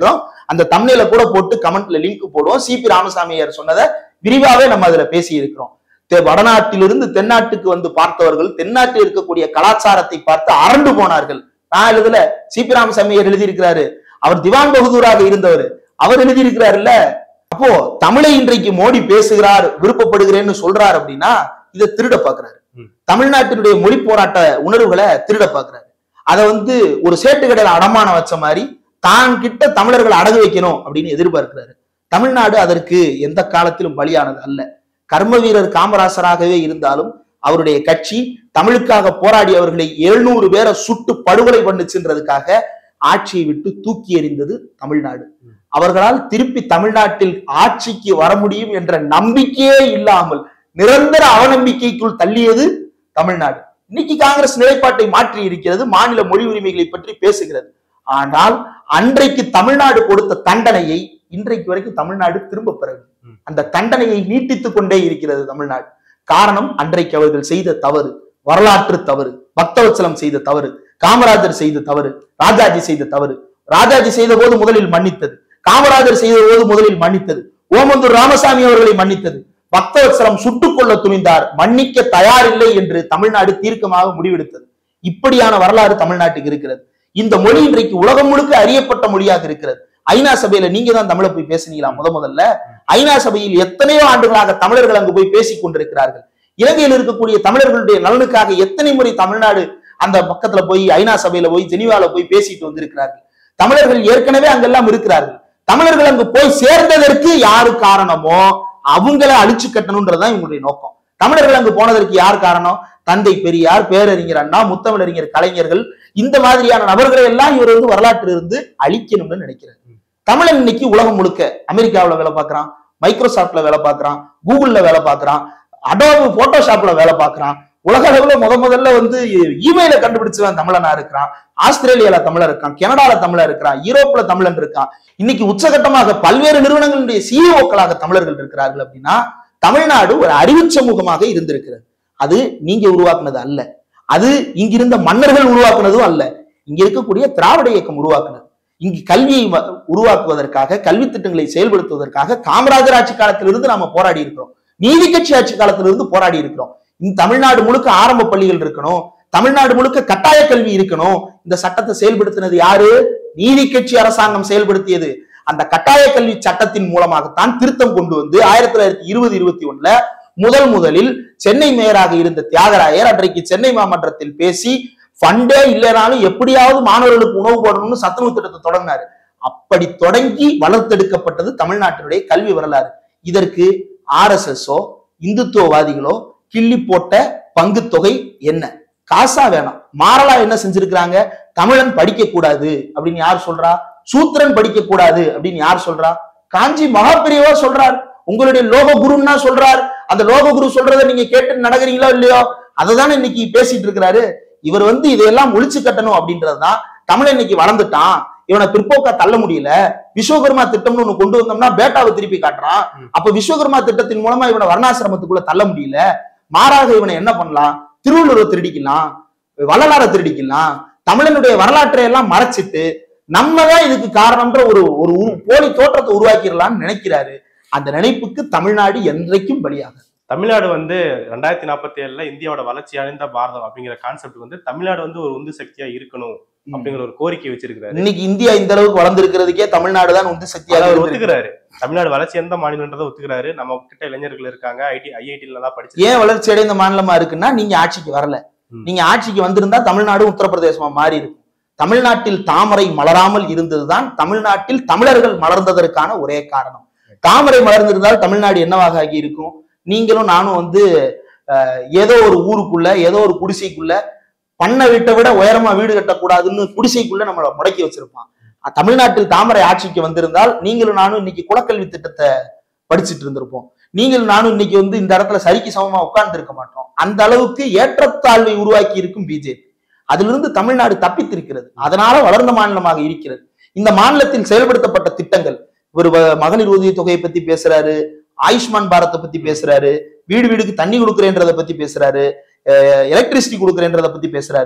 B: அந்த தம்னையில கூட போட்டு கமெண்ட்ல லிங்க் போடுவோம் சிபி ராமசாமியார் சொன்னதை விரிவாவே நம்ம அதுல பேசி இருக்கிறோம் தெ- வடநாட்டிலிருந்து தென்னாட்டுக்கு வந்து பார்த்தவர்கள் தென்னாட்டில் இருக்கக்கூடிய கலாச்சாரத்தை பார்த்து அரண்டு போனார்கள் நான் எழுதல சிபி ராமசாமியார் எழுதியிருக்கிறாரு அவர் திவான் பகதூராக இருந்தவர் அவர் எழுதியிருக்கிறாருல்ல அப்போ தமிழை இன்றைக்கு மோடி பேசுகிறார் விருப்பப்படுகிறேன்னு சொல்றார் அப்படின்னா இதை திருட பாக்குறாரு
A: ம்.
B: தமிழ்நாட்டினுடைய மொழி போராட்ட உணர்வுகளை திருட பாக்குறாரு அதை வந்து ஒரு சேட்டு கடையில அடமானம் வச்ச மாதிரி தான் கிட்ட தமிழர்களை அடகு வைக்கணும் அப்படின்னு எதிர்பார்க்கிறாரு தமிழ்நாடு அதற்கு எந்த காலத்திலும் பலியானது அல்ல கர்ம வீரர் காமராசராகவே இருந்தாலும் அவருடைய கட்சி தமிழுக்காக போராடியவர்களை எழுநூறு பேரை சுட்டு படுகொலை பண்ணுச்சுன்றதுக்காக ஆட்சியை விட்டு தூக்கி எறிந்தது தமிழ்நாடு அவர்களால் திருப்பி தமிழ்நாட்டில் ஆட்சிக்கு வர முடியும் என்ற நம்பிக்கையே இல்லாமல் நிரந்தர அவநம்பிக்கைக்குள் தள்ளியது தமிழ்நாடு இன்னைக்கு காங்கிரஸ் நிலைப்பாட்டை மாற்றி இருக்கிறது மாநில மொழி உரிமைகளை பற்றி பேசுகிறது ஆனால் அன்றைக்கு தமிழ்நாடு கொடுத்த தண்டனையை இன்றைக்கு வரைக்கும் தமிழ்நாடு திரும்ப பெறவில்லை
A: ம்.
B: அந்த தண்டனையை நீட்டித்துக் கொண்டே இருக்கிறது தமிழ்நாடு காரணம் அன்றைக்கு அவர்கள் செய்த தவறு வரலாற்று தவறு பக்தவத்சலம் செய்த தவறு காமராஜர் செய்த தவறு ராஜாஜி செய்த தவறு ராஜாஜி செய்த போது முதலில் மன்னித்தது காமராஜர் செய்த போது முதலில் மன்னித்தது ஓமந்தூர் ராமசாமி அவர்களை மன்னித்தது பக்தவத்சலம் சுட்டுக் கொள்ள துணிந்தார் மன்னிக்க தயாரில்லை என்று தமிழ்நாடு தீர்க்கமாக முடிவெடுத்தது இப்படியான வரலாறு தமிழ்நாட்டுக்கு இருக்கிறது இந்த மொழி இன்றைக்கு உலகம் முழுக்க அறியப்பட்ட மொழியாக இருக்கிறது ஐநா சபையில நீங்க தான் தமிழை போய் பேசுனீங்களா முத முதல்ல ஐநா சபையில் எத்தனையோ ஆண்டுகளாக தமிழர்கள் அங்கு போய் பேசிக் கொண்டிருக்கிறார்கள் இலங்கையில் இருக்கக்கூடிய தமிழர்களுடைய நலனுக்காக எத்தனை முறை தமிழ்நாடு அந்த பக்கத்துல போய் ஐநா சபையில போய் ஜெனீவால போய் பேசிட்டு வந்திருக்கிறார்கள் தமிழர்கள் ஏற்கனவே அங்கெல்லாம் இருக்கிறார்கள் தமிழர்கள் அங்கு போய் சேர்ந்ததற்கு யாரு காரணமோ அவங்கள அழிச்சு கட்டணும்ன்றதுதான் இவங்களுடைய நோக்கம் தமிழர்கள் அங்கு போனதற்கு யார் காரணம் தந்தை பெரியார் பேரறிஞர் அண்ணா முத்தமிழறிஞர் கலைஞர்கள் இந்த மாதிரியான நபர்களை எல்லாம் இவர் வந்து வரலாற்றிலிருந்து அழிக்கணும்னு நினைக்கிறார் தமிழன் இன்னைக்கு உலகம் முழுக்க அமெரிக்காவுல வேலை பார்க்கறான் மைக்ரோசாஃப்ட்ல வேலை பார்க்கறான் கூகுள்ல வேலை பார்க்கறான் அடோபி போட்டோஷாப்ல வேலை பார்க்கறான் உலக அளவுல முத முதல்ல வந்து இமெயில கண்டுபிடிச்சவன் தமிழனா இருக்கிறான் ஆஸ்திரேலியால தமிழர் இருக்கான் கனடால தமிழர் இருக்கிறான் யூரோப்ல தமிழன் இருக்கான் இன்னைக்கு உச்சகட்டமாக பல்வேறு நிறுவனங்களுடைய சிஇஓக்களாக தமிழர்கள் இருக்கிறார்கள் அப்படின்னா தமிழ்நாடு ஒரு அறிவு சமூகமாக இருந்திருக்கிறது அது நீங்க உருவாக்குனது அல்ல அது இங்கிருந்த மன்னர்கள் உருவாக்குனதும் அல்ல இங்க இருக்கக்கூடிய திராவிட இயக்கம் உருவாக்குனது இங்கு கல்வியை வ- உருவாக்குவதற்காக கல்வி திட்டங்களை செயல்படுத்துவதற்காக காமராஜர் ஆட்சி காலத்திலிருந்து நாம போராடி இருக்கிறோம் நீதி கட்சி ஆட்சி காலத்திலிருந்து போராடி இருக்கிறோம் இந்த தமிழ்நாடு முழுக்க ஆரம்ப பள்ளிகள் இருக்கணும் தமிழ்நாடு முழுக்க கட்டாய கல்வி இருக்கணும் இந்த சட்டத்தை செயல்படுத்தினது யாரு நீதி கட்சி அரசாங்கம் செயல்படுத்தியது அந்த கட்டாய கல்வி சட்டத்தின் மூலமாகத்தான் திருத்தம் கொண்டு வந்து ஆயிரத்தி தொள்ளாயிரத்தி இருபது இருபத்தி ஒண்ணுல முதல் முதலில் சென்னை மேயராக இருந்த தியாகராயர் அன்றைக்கு சென்னை மாமன்றத்தில் பேசி ஃபண்டே இல்லைனாலும் எப்படியாவது மாணவர்களுக்கு உணவு போடணும்னு சத்துணவு திட்டத்தை தொடங்கினாரு அப்படி தொடங்கி வளர்த்தெடுக்கப்பட்டது தமிழ்நாட்டினுடைய கல்வி வரலாறு இதற்கு ஆர்எஸ்எஸ்ஓ இந்துத்துவவாதிகளோ கிள்ளி போட்ட பங்கு தொகை என்ன காசா வேணாம் மாறலா என்ன செஞ்சிருக்கிறாங்க தமிழன் படிக்க கூடாது அப்படின்னு யார் சொல்றா சூத்திரன் படிக்க கூடாது அப்படின்னு யார் சொல்றா காஞ்சி மகாபிரியவா சொல்றார் உங்களுடைய லோக குருன்னா சொல்றார் அந்த லோக குரு சொல்றதை நீங்க கேட்டு நடக்கிறீங்களோ இல்லையோ அதை தானே இன்னைக்கு பேசிட்டு இருக்கிறாரு இவர் வந்து இதையெல்லாம் ஒழிச்சு கட்டணும் அப்படின்றதுதான் தமிழன் இன்னைக்கு வளர்ந்துட்டான் இவனை பிற்போக்கா தள்ள முடியல விஸ்வகர்மா திட்டம்னு ஒண்ணு கொண்டு வந்தோம்னா பேட்டாவை திருப்பி காட்டுறான்
A: ம்.
B: அப்ப விஸ்வகர்மா திட்டத்தின் மூலமா இவனை வர்ணாசிரமத்துக்குள்ள தள்ள முடியல மாறாக இவனை என்ன பண்ணலாம் திருவள்ளுவரை திருடிக்கலாம் வள்ளலாரை திருடிக்கலாம் தமிழனுடைய வரலாற்றை எல்லாம் மறைச்சிட்டு நம்ம தான் இதுக்கு காரணம்ன்ற ஒரு ஒரு உரு- போலி தோற்றத்தை உருவாக்கிடலாம்னு நினைக்கிறாரு அந்த நினைப்புக்கு தமிழ்நாடு என்றைக்கும் பலியாக
A: தமிழ்நாடு வந்து ரெண்டாயிரத்தி நாற்பத்தி ஏழுல இந்தியாவோட வளர்ச்சி அடைந்த பாரதம் அப்படிங்கிற கான்செப்ட் வந்து தமிழ்நாடு வந்து ஒரு உந்து சக்தியா இருக்கணும் அப்படிங்கிற ஒரு கோரிக்கை வச்சிருக்கிறாரு
B: இன்னைக்கு இந்தியா இந்த அளவுக்கு வளர்ந்திருக்கிறதுக்கே தமிழ்நாடு தான் உந்து
A: அதை
B: சக்தியாக
A: அவர்
B: இருந்திருக்கு.
A: ஒத்துக்கிறாரு தமிழ்நாடு வளர்ச்சி எந்த மாநிலன்றதை ஒத்துக்கிறாரு நம்ம கிட்ட இளைஞர்கள் இருக்காங்க ஐடி ஐஐடில நல்லா படிச்சு
B: ஏன் வளர்ச்சி அடைந்த மாநிலமா இருக்குன்னா நீங்க ஆட்சிக்கு வரல
A: ம்.
B: நீங்க ஆட்சிக்கு வந்திருந்தா தமிழ்நாடு உத்தரப்பிரதேசமா மாறி இருக்கும் தமிழ்நாட்டில் தாமரை மலராமல் இருந்ததுதான் தமிழ்நாட்டில் தமிழர்கள் மலர்ந்ததற்கான ஒரே காரணம் தாமரை மலர்ந்திருந்தால் தமிழ்நாடு என்னவாக ஆகி இருக்கும் நீங்களும் நானும் வந்து அஹ், ஏதோ ஒரு ஊருக்குள்ள ஏதோ ஒரு குடிசைக்குள்ள பண்ண வீட்டை விட உயரமா வீடு கட்டக்கூடாதுன்னு குடிசைக்குள்ள நம்மளை முடக்கி வச்சிருப்பான் அஹ், தமிழ்நாட்டில் தாமரை ஆட்சிக்கு வந்திருந்தால் நீங்களும் நானும் இன்னைக்கு குலக்கல்வி திட்டத்தை படிச்சுட்டு இருந்திருப்போம் நீங்களும் நானும் இன்னைக்கு வந்து இந்த இடத்துல சரிக்கு சமமா உட்கார்ந்து இருக்க மாட்டோம் அந்த அளவுக்கு ஏற்றத்தாழ்வை உருவாக்கி இருக்கும் பிஜேபி அதிலிருந்து தமிழ்நாடு தப்பித்திருக்கிறது அதனால வளர்ந்த மாநிலமாக இருக்கிறது இந்த மாநிலத்தில் செயல்படுத்தப்பட்ட திட்டங்கள் ஒரு வ- மகளிர் உதவி தொகையை பத்தி பேசுறாரு ஆயுஷ்மான் பாரத்தை பத்தி பேசுறாரு வீடு வீடுக்கு தண்ணி கொடுக்குறேன்றதை பத்தி பேசுறாரு எலக்ட்ரிசிட்டி கொடுக்குறேன்றதை பத்தி பேசுறாரு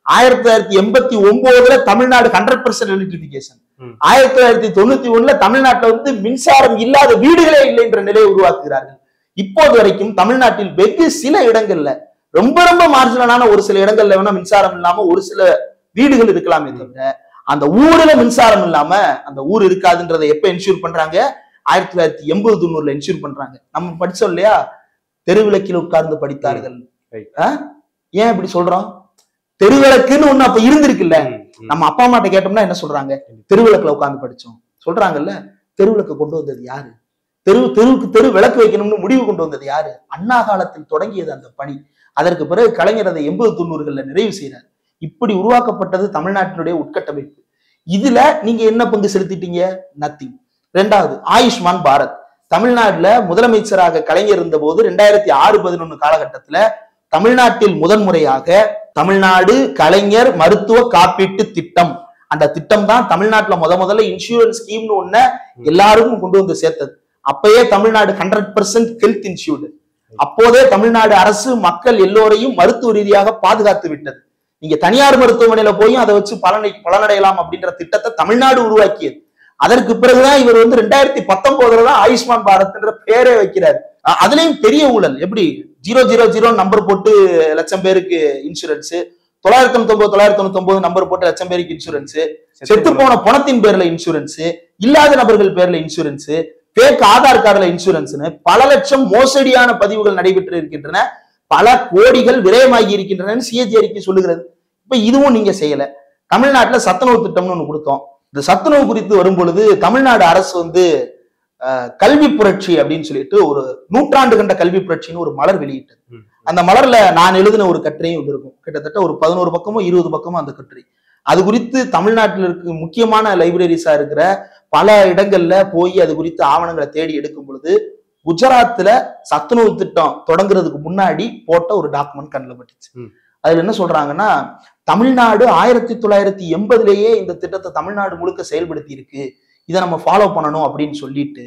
B: ஆயிரத்தி தொள்ளாயிரத்தி எண்பத்தி ஒன்பதுல தமிழ்நாடு ஹண்ட்ரட் பர்சன்ட் எலக்ட்ரிபிகேஷன்
A: ம்.
B: ஆயிரத்தி தொள்ளாயிரத்தி தொண்ணூத்தி ஒண்ணுல தமிழ்நாட்டுல வந்து மின்சாரம் இல்லாத வீடுகளே இல்லை என்ற நிலையை உருவாக்குகிறார்கள் இப்போது வரைக்கும் தமிழ்நாட்டில் வெகு சில இடங்கள்ல ரொம்ப ரொம்ப மார்ஜினலான ஒரு சில இடங்கள்ல வேணா மின்சாரம் இல்லாம ஒரு சில வீடுகள் இருக்கலாமே தவிர அந்த ஊர்ல மின்சாரம் இல்லாம அந்த ஊர் இருக்காதுன்றதை எப்ப என்ஷூர் பண்றாங்க ஆயிரத்தி தொள்ளாயிரத்தி எண்பது தொண்ணூறுல என்ஷூர் பண்றாங்க நம்ம படிச்சோம் இல்லையா தெருவிளக்கில் உட்கார்ந்து படித்தார்கள்
A: Right.
B: ஆ? ஏன் இப்படி சொல்றோம் தெருவிளக்குன்னு ஒண்ணு அப்ப இருந்திருக்குல்ல
A: ம், ம்.
B: நம்ம அப்பா அம்மாட்ட கேட்டோம்னா என்ன சொல்றாங்க தெருவிளக்குல உட்கார்ந்து படிச்சோம் சொல்றாங்கல்ல தெருவிளக்கு கொண்டு வந்தது யாரு தெரு தெருவுக்கு தெரு விளக்கு வைக்கணும்னு முடிவு கொண்டு வந்தது யாரு அண்ணா காலத்தில் தொடங்கியது அந்த பணி அதற்கு பிறகு கலைஞர் அதை எண்பது தொண்ணூறுகள்ல நிறைவு செய்றார் இப்படி உருவாக்கப்பட்டது தமிழ்நாட்டினுடைய உட்கட்டமைப்பு இதுல நீங்க என்ன பங்கு செலுத்திட்டீங்க நத்திங் ரெண்டாவது ஆயுஷ்மான் பாரத் தமிழ்நாட்டுல முதலமைச்சராக கலைஞர் இருந்தபோது ரெண்டாயிரத்தி ஆறு பதினொன்னு காலகட்டத்துல தமிழ்நாட்டில் முதன்முறையாக தமிழ்நாடு கலைஞர் மருத்துவ காப்பீட்டு திட்டம் அந்த திட்டம் தான் தமிழ்நாட்டுல முத முதல்ல இன்சூரன்ஸ் ஸ்கீம்னு ஒண்ண எல்லாருக்கும் கொண்டு வந்து சேர்த்தது அப்பயே Tamil Nadu hundred percent health insured அப்போதே தமிழ்நாடு அரசு மக்கள் எல்லோரையும் மருத்துவ ரீதியாக பாதுகாத்து விட்டது நீங்க தனியார் மருத்துவமனையில போய் அதை வச்சு பலனை பலனடையலாம் அப்படின்ற திட்டத்தை தமிழ்நாடு உருவாக்கியது அதற்கு பிறகுதான் இவர் வந்து ரெண்டாயிரத்தி பத்தொன்பதுல தான் ஆயுஷ்மான் பாரத்ன்ற பேரே வைக்கிறார் அ- அதுலயும் பெரிய ஊழல் எப்படி ஜீரோ ஜீரோ ஜீரோ நம்பர் போட்டு லட்சம் பேருக்கு இன்சூரன்ஸ் தொள்ளாயிரத்தி தொண்ணூத்தி தொள்ளாயிரத்தி தொண்ணூத்தி ஒன்பது நம்பர் போட்டு லட்சம் பேருக்கு இன்சூரன்ஸ் செத்து போன பணத்தின் பேர்ல இன்சூரன்ஸ் இல்லாத நபர்கள் பேர்ல இன்சூரன்ஸ் பேக் ஆதார் கார்டுல இன்சூரன்ஸ்னு பல லட்சம் மோசடியான பதிவுகள் நடைபெற்று இருக்கின்றன பல கோடிகள் விரயமாகி இருக்கின்றன சிஏஜி அறிக்கை சொல்லுகிறது இப்ப இதுவும் நீங்க செய்யல தமிழ்நாட்டுல சத்துணவு திட்டம்னு ஒண்ணு கொடுத்தோம் இந்த சத்துணவு குறித்து வரும் பொழுது தமிழ்நாடு அரசு வந்து அஹ், கல்வி புரட்சி அப்படின்னு சொல்லிட்டு ஒரு நூற்றாண்டு கண்ட கல்வி புரட்சின்னு ஒரு மலர் வெளியிட்டது
A: ம்.
B: அந்த மலர்ல நான் எழுதின ஒரு கட்டுரையும் இது இருக்கும் கிட்டத்தட்ட ஒரு பதினோரு பக்கமோ இருபது பக்கமோ அந்த கட்டுரை அது குறித்து தமிழ்நாட்டில் இருக்க முக்கியமான லைப்ரரிஸா இருக்கிற பல இடங்கள்ல போய் அது குறித்து ஆவணங்களை தேடி எடுக்கும் பொழுது குஜராத்ல சத்துணவு திட்டம் தொடங்குறதுக்கு முன்னாடி போட்ட ஒரு டாக்குமெண்ட் கண்ணில் பட்டுச்சு
A: ம்.
B: அதுல என்ன சொல்றாங்கன்னா தமிழ்நாடு ஆயிரத்தி தொள்ளாயிரத்தி எண்பதுலயே இந்த திட்டத்தை தமிழ்நாடு முழுக்க செயல்படுத்தி இருக்கு இதை நம்ம ஃபாலோ பண்ணணும் அப்படின்னு சொல்லிட்டு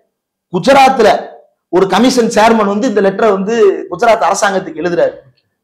B: குஜராத்ல ஒரு கமிஷன் சேர்மன் வந்து இந்த லெட்டரை வந்து குஜராத் அரசாங்கத்துக்கு எழுதுறாரு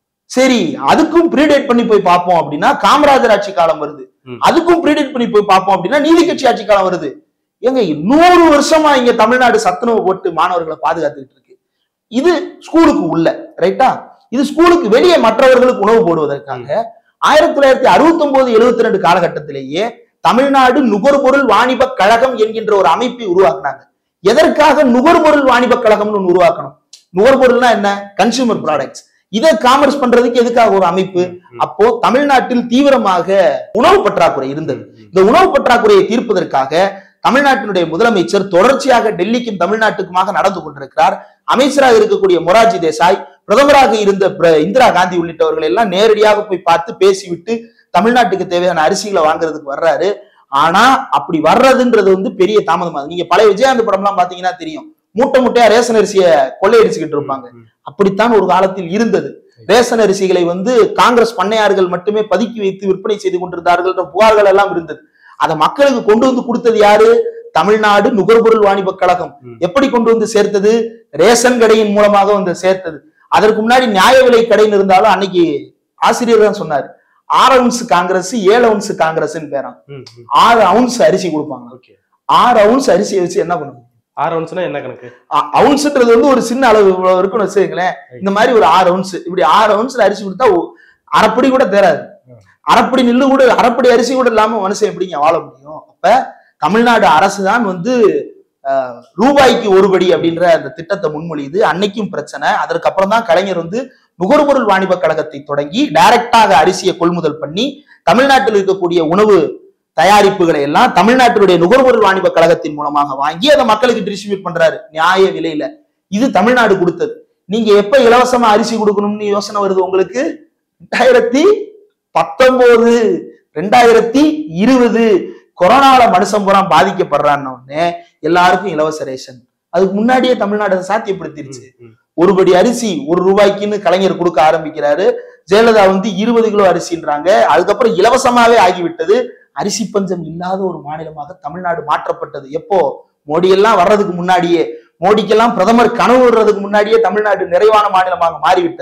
B: சரி அதுக்கும் ப்ரீடேட் பண்ணி போய் பார்ப்போம் அப்படின்னா காமராஜர் ஆட்சி காலம் வருது
A: ம்.
B: அதுக்கும் ப்ரீடேட் பண்ணி போய் பார்ப்போம் அப்படின்னா நீதி கட்சி ஆட்சி காலம் வருது ஏங்க நூறு வருஷமா இங்க தமிழ்நாடு சத்துணவு போட்டு மாணவர்களை பாதுகாத்துக்கிட்டு இருக்கு இது ஸ்கூலுக்கு உள்ள ரைட்டா இது ஸ்கூலுக்கு வெளியே மற்றவர்களுக்கு உணவு போடுவதற்காக ஆயிரத்தி தொள்ளாயிரத்தி அறுபத்தி ஒன்பது எழுபத்தி ரெண்டு காலகட்டத்திலேயே தமிழ்நாடு நுகர்பொருள் வாணிப கழகம் என்கின்ற ஒரு அமைப்பை உருவாக்குனாங்க எதற்காக நுகர்பொருள் வாணிப கழகம்னு ஒண்ணு உருவாக்கணும் நுகர்பொருள்னா என்ன கன்சியூமர் ப்ராடக்ட்ஸ் இதை காமர்ஸ் பண்றதுக்கு எதுக்காக ஒரு அமைப்பு அப்போ தமிழ்நாட்டில் தீவிரமாக உணவு பற்றாக்குறை இருந்தது இந்த உணவு பற்றாக்குறையை தீர்ப்பதற்காக தமிழ்நாட்டினுடைய முதலமைச்சர் தொடர்ச்சியாக டெல்லிக்கும் தமிழ்நாட்டுக்குமாக நடந்து கொண்டிருக்கிறார் அமைச்சராக இருக்கக்கூடிய மொரார்ஜி தேசாய் பிரதமராக இருந்த பிர- இந்திரா காந்தி உள்ளிட்டவர்கள் எல்லாம் நேரடியாக போய் பார்த்து பேசிவிட்டு தமிழ்நாட்டுக்கு தேவையான அரிசிகளை வாங்குறதுக்கு வர்றாரு ஆனா அப்படி வர்றதுன்றது வந்து பெரிய தாமதமாகுது நீங்க பழைய விஜயகாந்த் படம்லாம் பாத்தீங்கன்னா தெரியும் மூட்டை மூட்டையா ரேஷன் அரிசியை கொள்ளையடிச்சுக்கிட்டு இருப்பாங்க அப்படித்தான் ஒரு காலத்தில் இருந்தது ரேஷன் அரிசிகளை வந்து காங்கிரஸ் பண்ணையார்கள் மட்டுமே பதுக்கி வைத்து விற்பனை செய்து கொண்டிருந்தார்கள் என்ற புகார்கள் எல்லாம் இருந்தது அதை மக்களுக்கு கொண்டு வந்து கொடுத்தது யாரு தமிழ்நாடு நுகர்பொருள் வாணிப கழகம்
A: ம்.
B: எப்படி கொண்டு வந்து சேர்த்தது ரேஷன் கடையின் மூலமாக வந்து சேர்த்தது அதற்கு முன்னாடி நியாய விலை கடைன்னு இருந்தாலும் அன்னைக்கு ஆசிரியர் தான் சொன்னாரு ஆறு அவுன்ஸ் காங்கிரஸ் ஏழு அவுன்ஸ் காங்கிரஸ்ன்னு பேரான் ஆறு அவுன்ஸ் அரிசி கொடுப்பாங்க
A: ஓகே
B: ஆறு அவுன்ஸ் அரிசியை வச்சு என்ன பண்ணுவாங்க
A: ஆறு ஒன்ஸ்னா என்ன கணக்கு
B: அவுன்ஸ்ன்றது வந்து ஒரு சின்ன அளவு இவ்வளவு இருக்குன்னு வச்சுக்கங்களேன் இந்த மாதிரி ஒரு ஆறு அவுன்ஸ் இப்படி ஆறு அவுன்ஸ்ல அரிசி கொடுத்தா ஒ- அரைப்படி கூட தேராது
A: ம்.
B: அரைப்படி நெல்லு கூட அரைப்படி அரிசி கூட இல்லாம மனுஷன் எப்படிங்க வாழ முடியும் அப்ப தமிழ்நாடு அரசு தான் வந்து அஹ், ரூபாய்க்கு ஒருபடி அப்படின்ற அந்த திட்டத்தை முன்மொழியுது அன்னைக்கும் பிரச்சனை அதற்கப்புறம் தான் கலைஞர் வந்து நுகர்பொருள் வாணிப கழகத்தை தொடங்கி டைரக்டாக அரிசியை கொள்முதல் பண்ணி தமிழ்நாட்டில் இருக்கக்கூடிய உணவு தயாரிப்புகளை எல்லாம் தமிழ்நாட்டினுடைய நுகர்பொருள் வாணிப கழகத்தின் மூலமாக வாங்கி அதை மக்களுக்கு டிஸ்ட்ரிபியூட் பண்றாரு நியாய விலையில இது தமிழ்நாடு கொடுத்தது நீங்க எப்ப இலவசமா அரிசி கொடுக்கணும்னு யோசனை வருது உங்களுக்கு ரெண்டாயிரத்தி பத்தொன்பது ரெண்டாயிரத்தி இருபது கொரோனால மனுஷன் பூரா பாதிக்கப்படுறான்னு உடனே எல்லாருக்கும் இலவச ரேஷன் அதுக்கு முன்னாடியே தமிழ்நாடு அதை சாத்தியப்படுத்திருச்சு ஒரு படி அரிசி ஒரு ரூபாய்க்குன்னு கலைஞர் கொடுக்க ஆரம்பிக்கிறாரு ஜெயலலிதா வந்து இருபது கிலோ அரிசின்றாங்க அதுக்கப்புறம் இலவசமாவே ஆகிவிட்டது அரிசி பஞ்சம் இல்லாத ஒரு மாநிலமாக தமிழ்நாடு மாற்றப்பட்டது எப்போ மோடி எல்லாம் வர்றதுக்கு முன்னாடியே மோடிக்கெல்லாம் பிரதமர் கனவு வர்றதுக்கு முன்னாடியே தமிழ்நாடு நிறைவான மாநிலமாக மாறிவிட்டது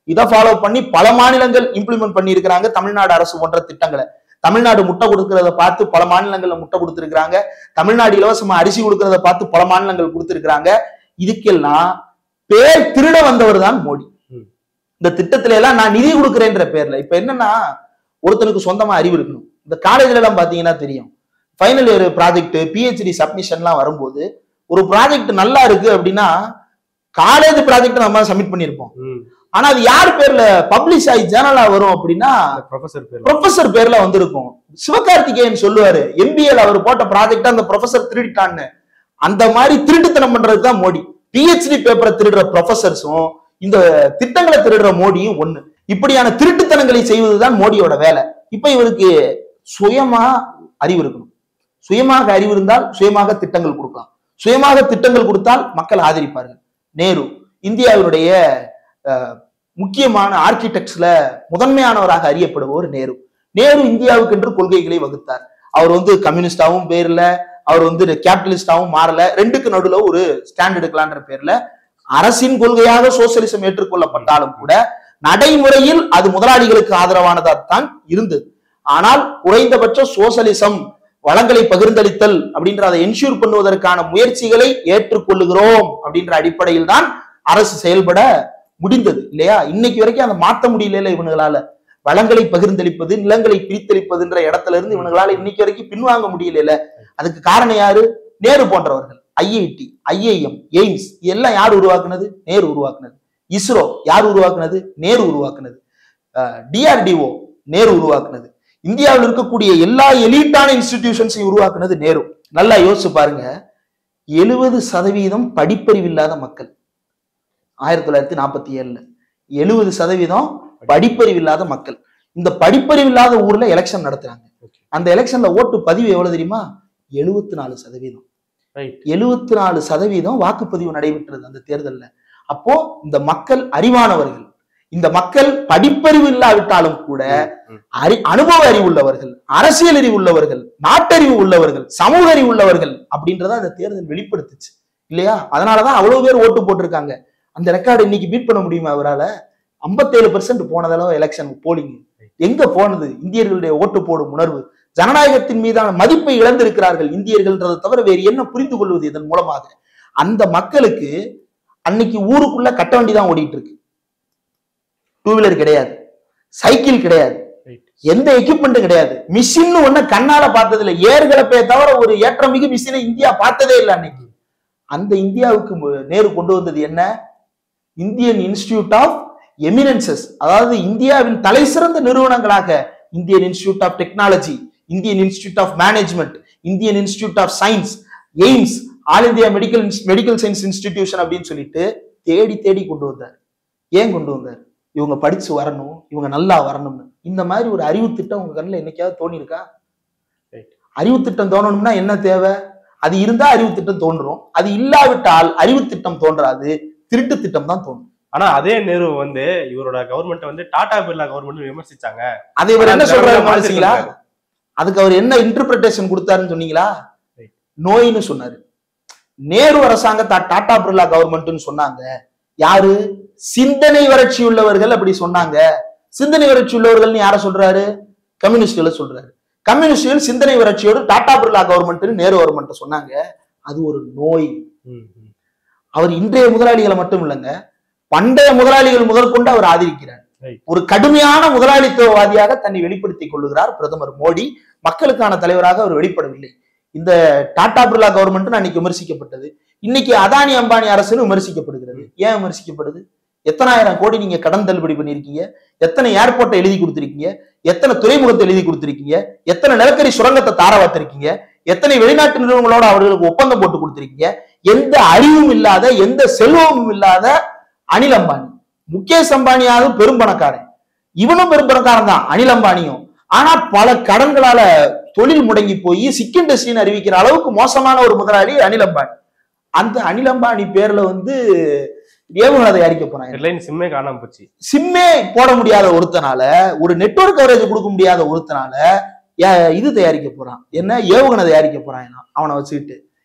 B: இதை ஃபாலோ பண்ணி பல மாநிலங்கள் இம்ப்ளிமெண்ட் பண்ணி இருக்கிறாங்க தமிழ்நாடு அரசு போன்ற திட்டங்களை தமிழ்நாடு முட்டை கொடுக்கறத பார்த்து பல மாநிலங்கள்ல முட்டை கொடுத்துருக்காங்க தமிழ்நாடு இலவசமா அரிசி கொடுக்கறத பார்த்து பல மாநிலங்கள் கொடுத்துருக்காங்க இதுக்கெல்லாம் பேர் திருட வந்தவர் தான் மோடி
A: ம்.
B: இந்த திட்டத்துல எல்லாம் நான் நிதி கொடுக்குறேன்ற பேர்ல இப்ப என்னன்னா ஒருத்தனுக்கு சொந்தமா அறிவு இருக்கணும் இந்த காலேஜ்ல எல்லாம் பாத்தீங்கன்னா தெரியும் ஃபைனல் இயர் ப்ராஜெக்ட் பிஹெச்டி சப்மிஷன்லாம் வரும்போது ஒரு ப்ராஜெக்ட் நல்லா இருக்கு அப்படின்னா காலேஜ் ப்ராஜெக்ட் நம்ம சப்மிட் பண்ணியிருப்போம்
A: ம்.
B: ஆனா அது யார் பேர்ல பப்ளிஷ் ஆகி ஜேர்னலா வரும் அப்படின்னா
A: அந்த ப்ரொஃபசர் பேர்
B: ப்ரொஃபசர் பேர்ல வந்திருக்கும் சிவகார்த்திகேயன் சொல்லுவாரு எம்பிஏல அவர் போட்ட ப்ராஜெக்ட் அந்த ப்ரொஃபசர் திருடிட்டான்னு அந்த மாதிரி திருட்டுத்தனம் பண்றது தான் மோடி பிஹெச்டி பேப்பரை திருடுற ப்ரொஃபசர்ஸும் இந்த திட்டங்களை திருடுற மோடியும் ஒண்ணு இப்படியான திருட்டுத்தனங்களை செய்வதுதான் மோடியோட வேலை இப்ப இவருக்கு சுயமா அறிவு இருக்கணும் சுயமாக அறிவு இருந்தால் சுயமாக திட்டங்கள் கொடுக்கலாம் சுயமாக திட்டங்கள் கொடுத்தால் மக்கள் ஆதரிப்பார்கள் நேரு இந்தியாவினுடைய அஹ், முக்கியமான ஆர்கிடெக்ட்ஸ்ல முதன்மையானவராக அறியப்படுபவர் நேரு நேரு இந்தியாவுக்கு என்று கொள்கைகளை வகுத்தார் அவர் வந்து கம்யூனிஸ்டாவும் பேர்ல அவர் வந்து கேபிட்டலிஸ்டாவும் மாறல ரெண்டுக்கு நடுவுல ஒரு ஸ்டாண்ட் எடுக்கலான்ற பேர்ல அரசின் கொள்கையாக சோசியலிசம் ஏற்றுக்கொள்ளப்பட்டாலும் கூட நடைமுறையில் அது முதலாளிகளுக்கு ஆதரவானதாகத்தான் இருந்தது ஆனால் குறைந்தபட்ச சோசலிசம் வளங்களை பகிர்ந்தளித்தல் அப்படின்ற அதை என்ஷூர் பண்ணுவதற்கான முயற்சிகளை ஏற்றுக்கொள்ளுகிறோம் அப்படின்ற அடிப்படையில் தான் அரசு செயல்பட முடிந்தது இல்லையா இன்னைக்கு வரைக்கும் அதை மாத்த முடியல இவனுங்களால வளங்களை பகிர்ந்தளிப்பது நிலங்களை பிரித்தளிப்பதுன்ற இடத்துல இருந்து இவனுங்களால இன்னைக்கு வரைக்கும் பின்வாங்க முடியல அதுக்கு காரணம் யாரு நேரு போன்றவர்கள் ஐஐடி ஐஐஎம் எய்ம்ஸ் எல்லாம் யார் உருவாக்குனது நேரு உருவாக்குனது இஸ்ரோ யார் உருவாக்குனது நேரு உருவாக்குனது டிஆர்டிஓ நேரு உருவாக்குனது இந்தியாவில் இருக்கக்கூடிய எல்லா எலீட்டான இன்ஸ்டிடியூஷன்ஸையும் உருவாக்குனது நேரு நல்லா யோசிச்சு பாருங்க எழுபது சதவீதம் படிப்பறிவு இல்லாத மக்கள் ஆயிரத்தி தொள்ளாயிரத்தி நாற்பத்தி ஏழுல எழுபது சதவீதம் படிப்பறிவு இல்லாத மக்கள் இந்த படிப்பறிவு இல்லாத ஊர்ல எலெக்ஷன் நடத்துறாங்க
A: Okay.
B: அந்த எலெக்ஷன்ல ஓட்டு பதிவு எவ்வளவு தெரியுமா எழுபத்தி நாலு சதவீதம்
A: ரைட்
B: எழுபத்தி நாலு சதவீதம் வாக்குப்பதிவு நடைபெற்றது அந்த தேர்தல்ல அப்போ இந்த மக்கள் அறிவானவர்கள் இந்த மக்கள் படிப்பறிவு இல்லாவிட்டாலும் கூட அறி அனுபவ அறிவு உள்ளவர்கள் அரசியல் அறிவு உள்ளவர்கள் நாட்டறிவு உள்ளவர்கள் சமூக அறிவு உள்ளவர்கள் அப்படின்றத அந்த தேர்தல் வெளிப்படுத்துச்சு இல்லையா அதனாலதான் அவ்வளவு பேர் ஓட்டு போட்டிருக்காங்க அந்த ரெக்கார்டு இன்னைக்கு பீட் பண்ண முடியுமா அவரால 57% பெர்சென்ட் போனதளவு எலெக்ஷன் போலிங் எங்க போனது இந்தியர்களுடைய ஓட்டு போடும் உணர்வு ஜனநாயகத்தின் மீதான மதிப்பை இழந்திருக்கிறார்கள் இந்தியர்கள்ன்றதை தவிர வேறு என்ன புரிந்து கொள்வது இதன் மூலமாக அந்த மக்களுக்கு அன்னைக்கு ஊருக்குள்ள கட்ட வண்டி தான் ஓடிட்டு இருக்கு டூ வீலர் கிடையாது சைக்கிள் கிடையாது
A: ரைட்
B: எந்த எக்யூப்மெண்ட்டும் கிடையாது மிஷின் ஒண்ணு கண்ணால பார்த்தது இல்ல ஏர்களப்பே தவிர ஒரு ஏற்றமிகு மிஷினை இந்தியா பார்த்ததே இல்லை அன்னைக்கு அந்த இந்தியாவுக்கு மு- நேரு கொண்டு வந்தது என்ன இந்தியன் இன்ஸ்டிடியூட் ஆஃப் எமினன்சஸ் அதாவது இந்தியாவின் தலை சிறந்த நிறுவனங்களாக Indian institute of technology Indian institute of management Indian institute of science AIIMS all India medical medical science institution அப்படின்னு சொல்லிட்டு தேடி தேடி கொண்டு வந்தார் ஏன் கொண்டு வந்தார் இவங்க படிச்சு வரணும் இவங்க நல்லா வரணும்னு இந்த மாதிரி ஒரு அறிவு திட்டம் உங்க கண்ணில் என்னைக்காவது தோணி இருக்கா
A: Right.
B: அறிவு திட்டம் தோணணும்னா என்ன தேவை அது இருந்தா அறிவு திட்டம் தோன்றும் அது இல்லாவிட்டால் அறிவு திட்டம் தோன்றாது திருட்டு திட்டம் தான் தோணும்
A: ஆனா அதே நேரு வந்து இவரோட கவர்மெண்ட் வந்து டாடா பிர்லா கவர்மெண்ட் விமர்சிச்சாங்க
B: அதை இவர் என்ன
A: ஆனா
B: சொல்றாரு
A: திராவிட
B: மனசுங்களா
A: மாநிலத்துல
B: அதுக்கு அவர் என்ன இன்டர்பிரேஷன் கொடுத்தாருன்னு சொன்னீங்களா
A: Right.
B: நோயின்னு சொன்னாரு நேரு அரசாங்கத்தா டாடா பிர்லா கவர்மெண்ட்னு சொன்னாங்க யாரு சிந்தனை வறட்சி உள்ளவர்கள் அப்படி சொன்னாங்க சிந்தனை வறட்சி உள்ளவர்கள்னு யார சொல்றாரு கம்யூனிஸ்டுகளை சொல்றாரு கம்யூனிஸ்டுகள் சிந்தனை வறட்சியோடு டாடா பிர்லா கவர்மெண்ட்னு நேரு கவர்மெண்ட் சொன்னாங்க அது ஒரு நோய்
A: ம், ம்.
B: அவர் இன்றைய முதலாளிகளை மட்டும் இல்லைங்க பண்டைய முதலாளிகள் முதற்கொண்டு அவர் ஆதரிக்கிறார்
A: Right.
B: ஒரு கடுமையான முதலாளித்துவவாதியாக தன்னை வெளிப்படுத்திக் கொள்ளுகிறார் பிரதமர் மோடி மக்களுக்கான தலைவராக அவர் வெளிப்படவில்லை இந்த டாடா பிர்லா கவர்மெண்ட் அன்னைக்கு விமர்சிக்கப்பட்டது இன்னைக்கு அதானி அம்பானி அரசுன்னு விமர்சிக்கப்படுகிறது ஏன் விமர்சிக்கப்படுது எத்தனாயிரம் கோடி நீங்க கடன் தள்ளுபடி பண்ணிருக்கீங்க எத்தனை ஏர்போர்ட்டை எழுதி கொடுத்திருக்கீங்க எத்தனை துறைமுகத்தை எழுதி கொடுத்திருக்கீங்க எத்தனை நிலக்கரி சுரங்கத்தை தார வாத்திருக்கீங்க எத்தனை வெளிநாட்டு நிறுவனங்களோட அவர்களுக்கு ஒப்பந்தம் போட்டு கொடுத்திருக்கீங்க எந்த அறிவும் இல்லாத எந்த செல்வமும் இல்லாத அனில் அம்பானி முகேஷ் அம்பானியாவது பெரும் பணக்காரன் இவனும் பெரும் பணக்காரன் தான் அனில் அம்பானியும் ஆனா பல கடன்களால தொழில் முடங்கி போய் சிக்கிண்டஸ்டின்னு அறிவிக்கிற அளவுக்கு மோசமான ஒரு முதலாளி அனில் அம்பானி அந்த அனில் அம்பானி பேர்ல வந்து ஏவுகணை தயாரிக்க போறாங்க
A: ஹெட்லைன் சிம்மே காணாம போச்சு
B: சிம்மே போட முடியாத ஒருத்தனால ஒரு நெட்வொர்க் கவரேஜ் கொடுக்க முடியாத ஒருத்தனால ஏ- இது தயாரிக்க போறான் என்ன ஏவுகணை தயாரிக்க போறான் அவனை வச்சுக்கிட்டு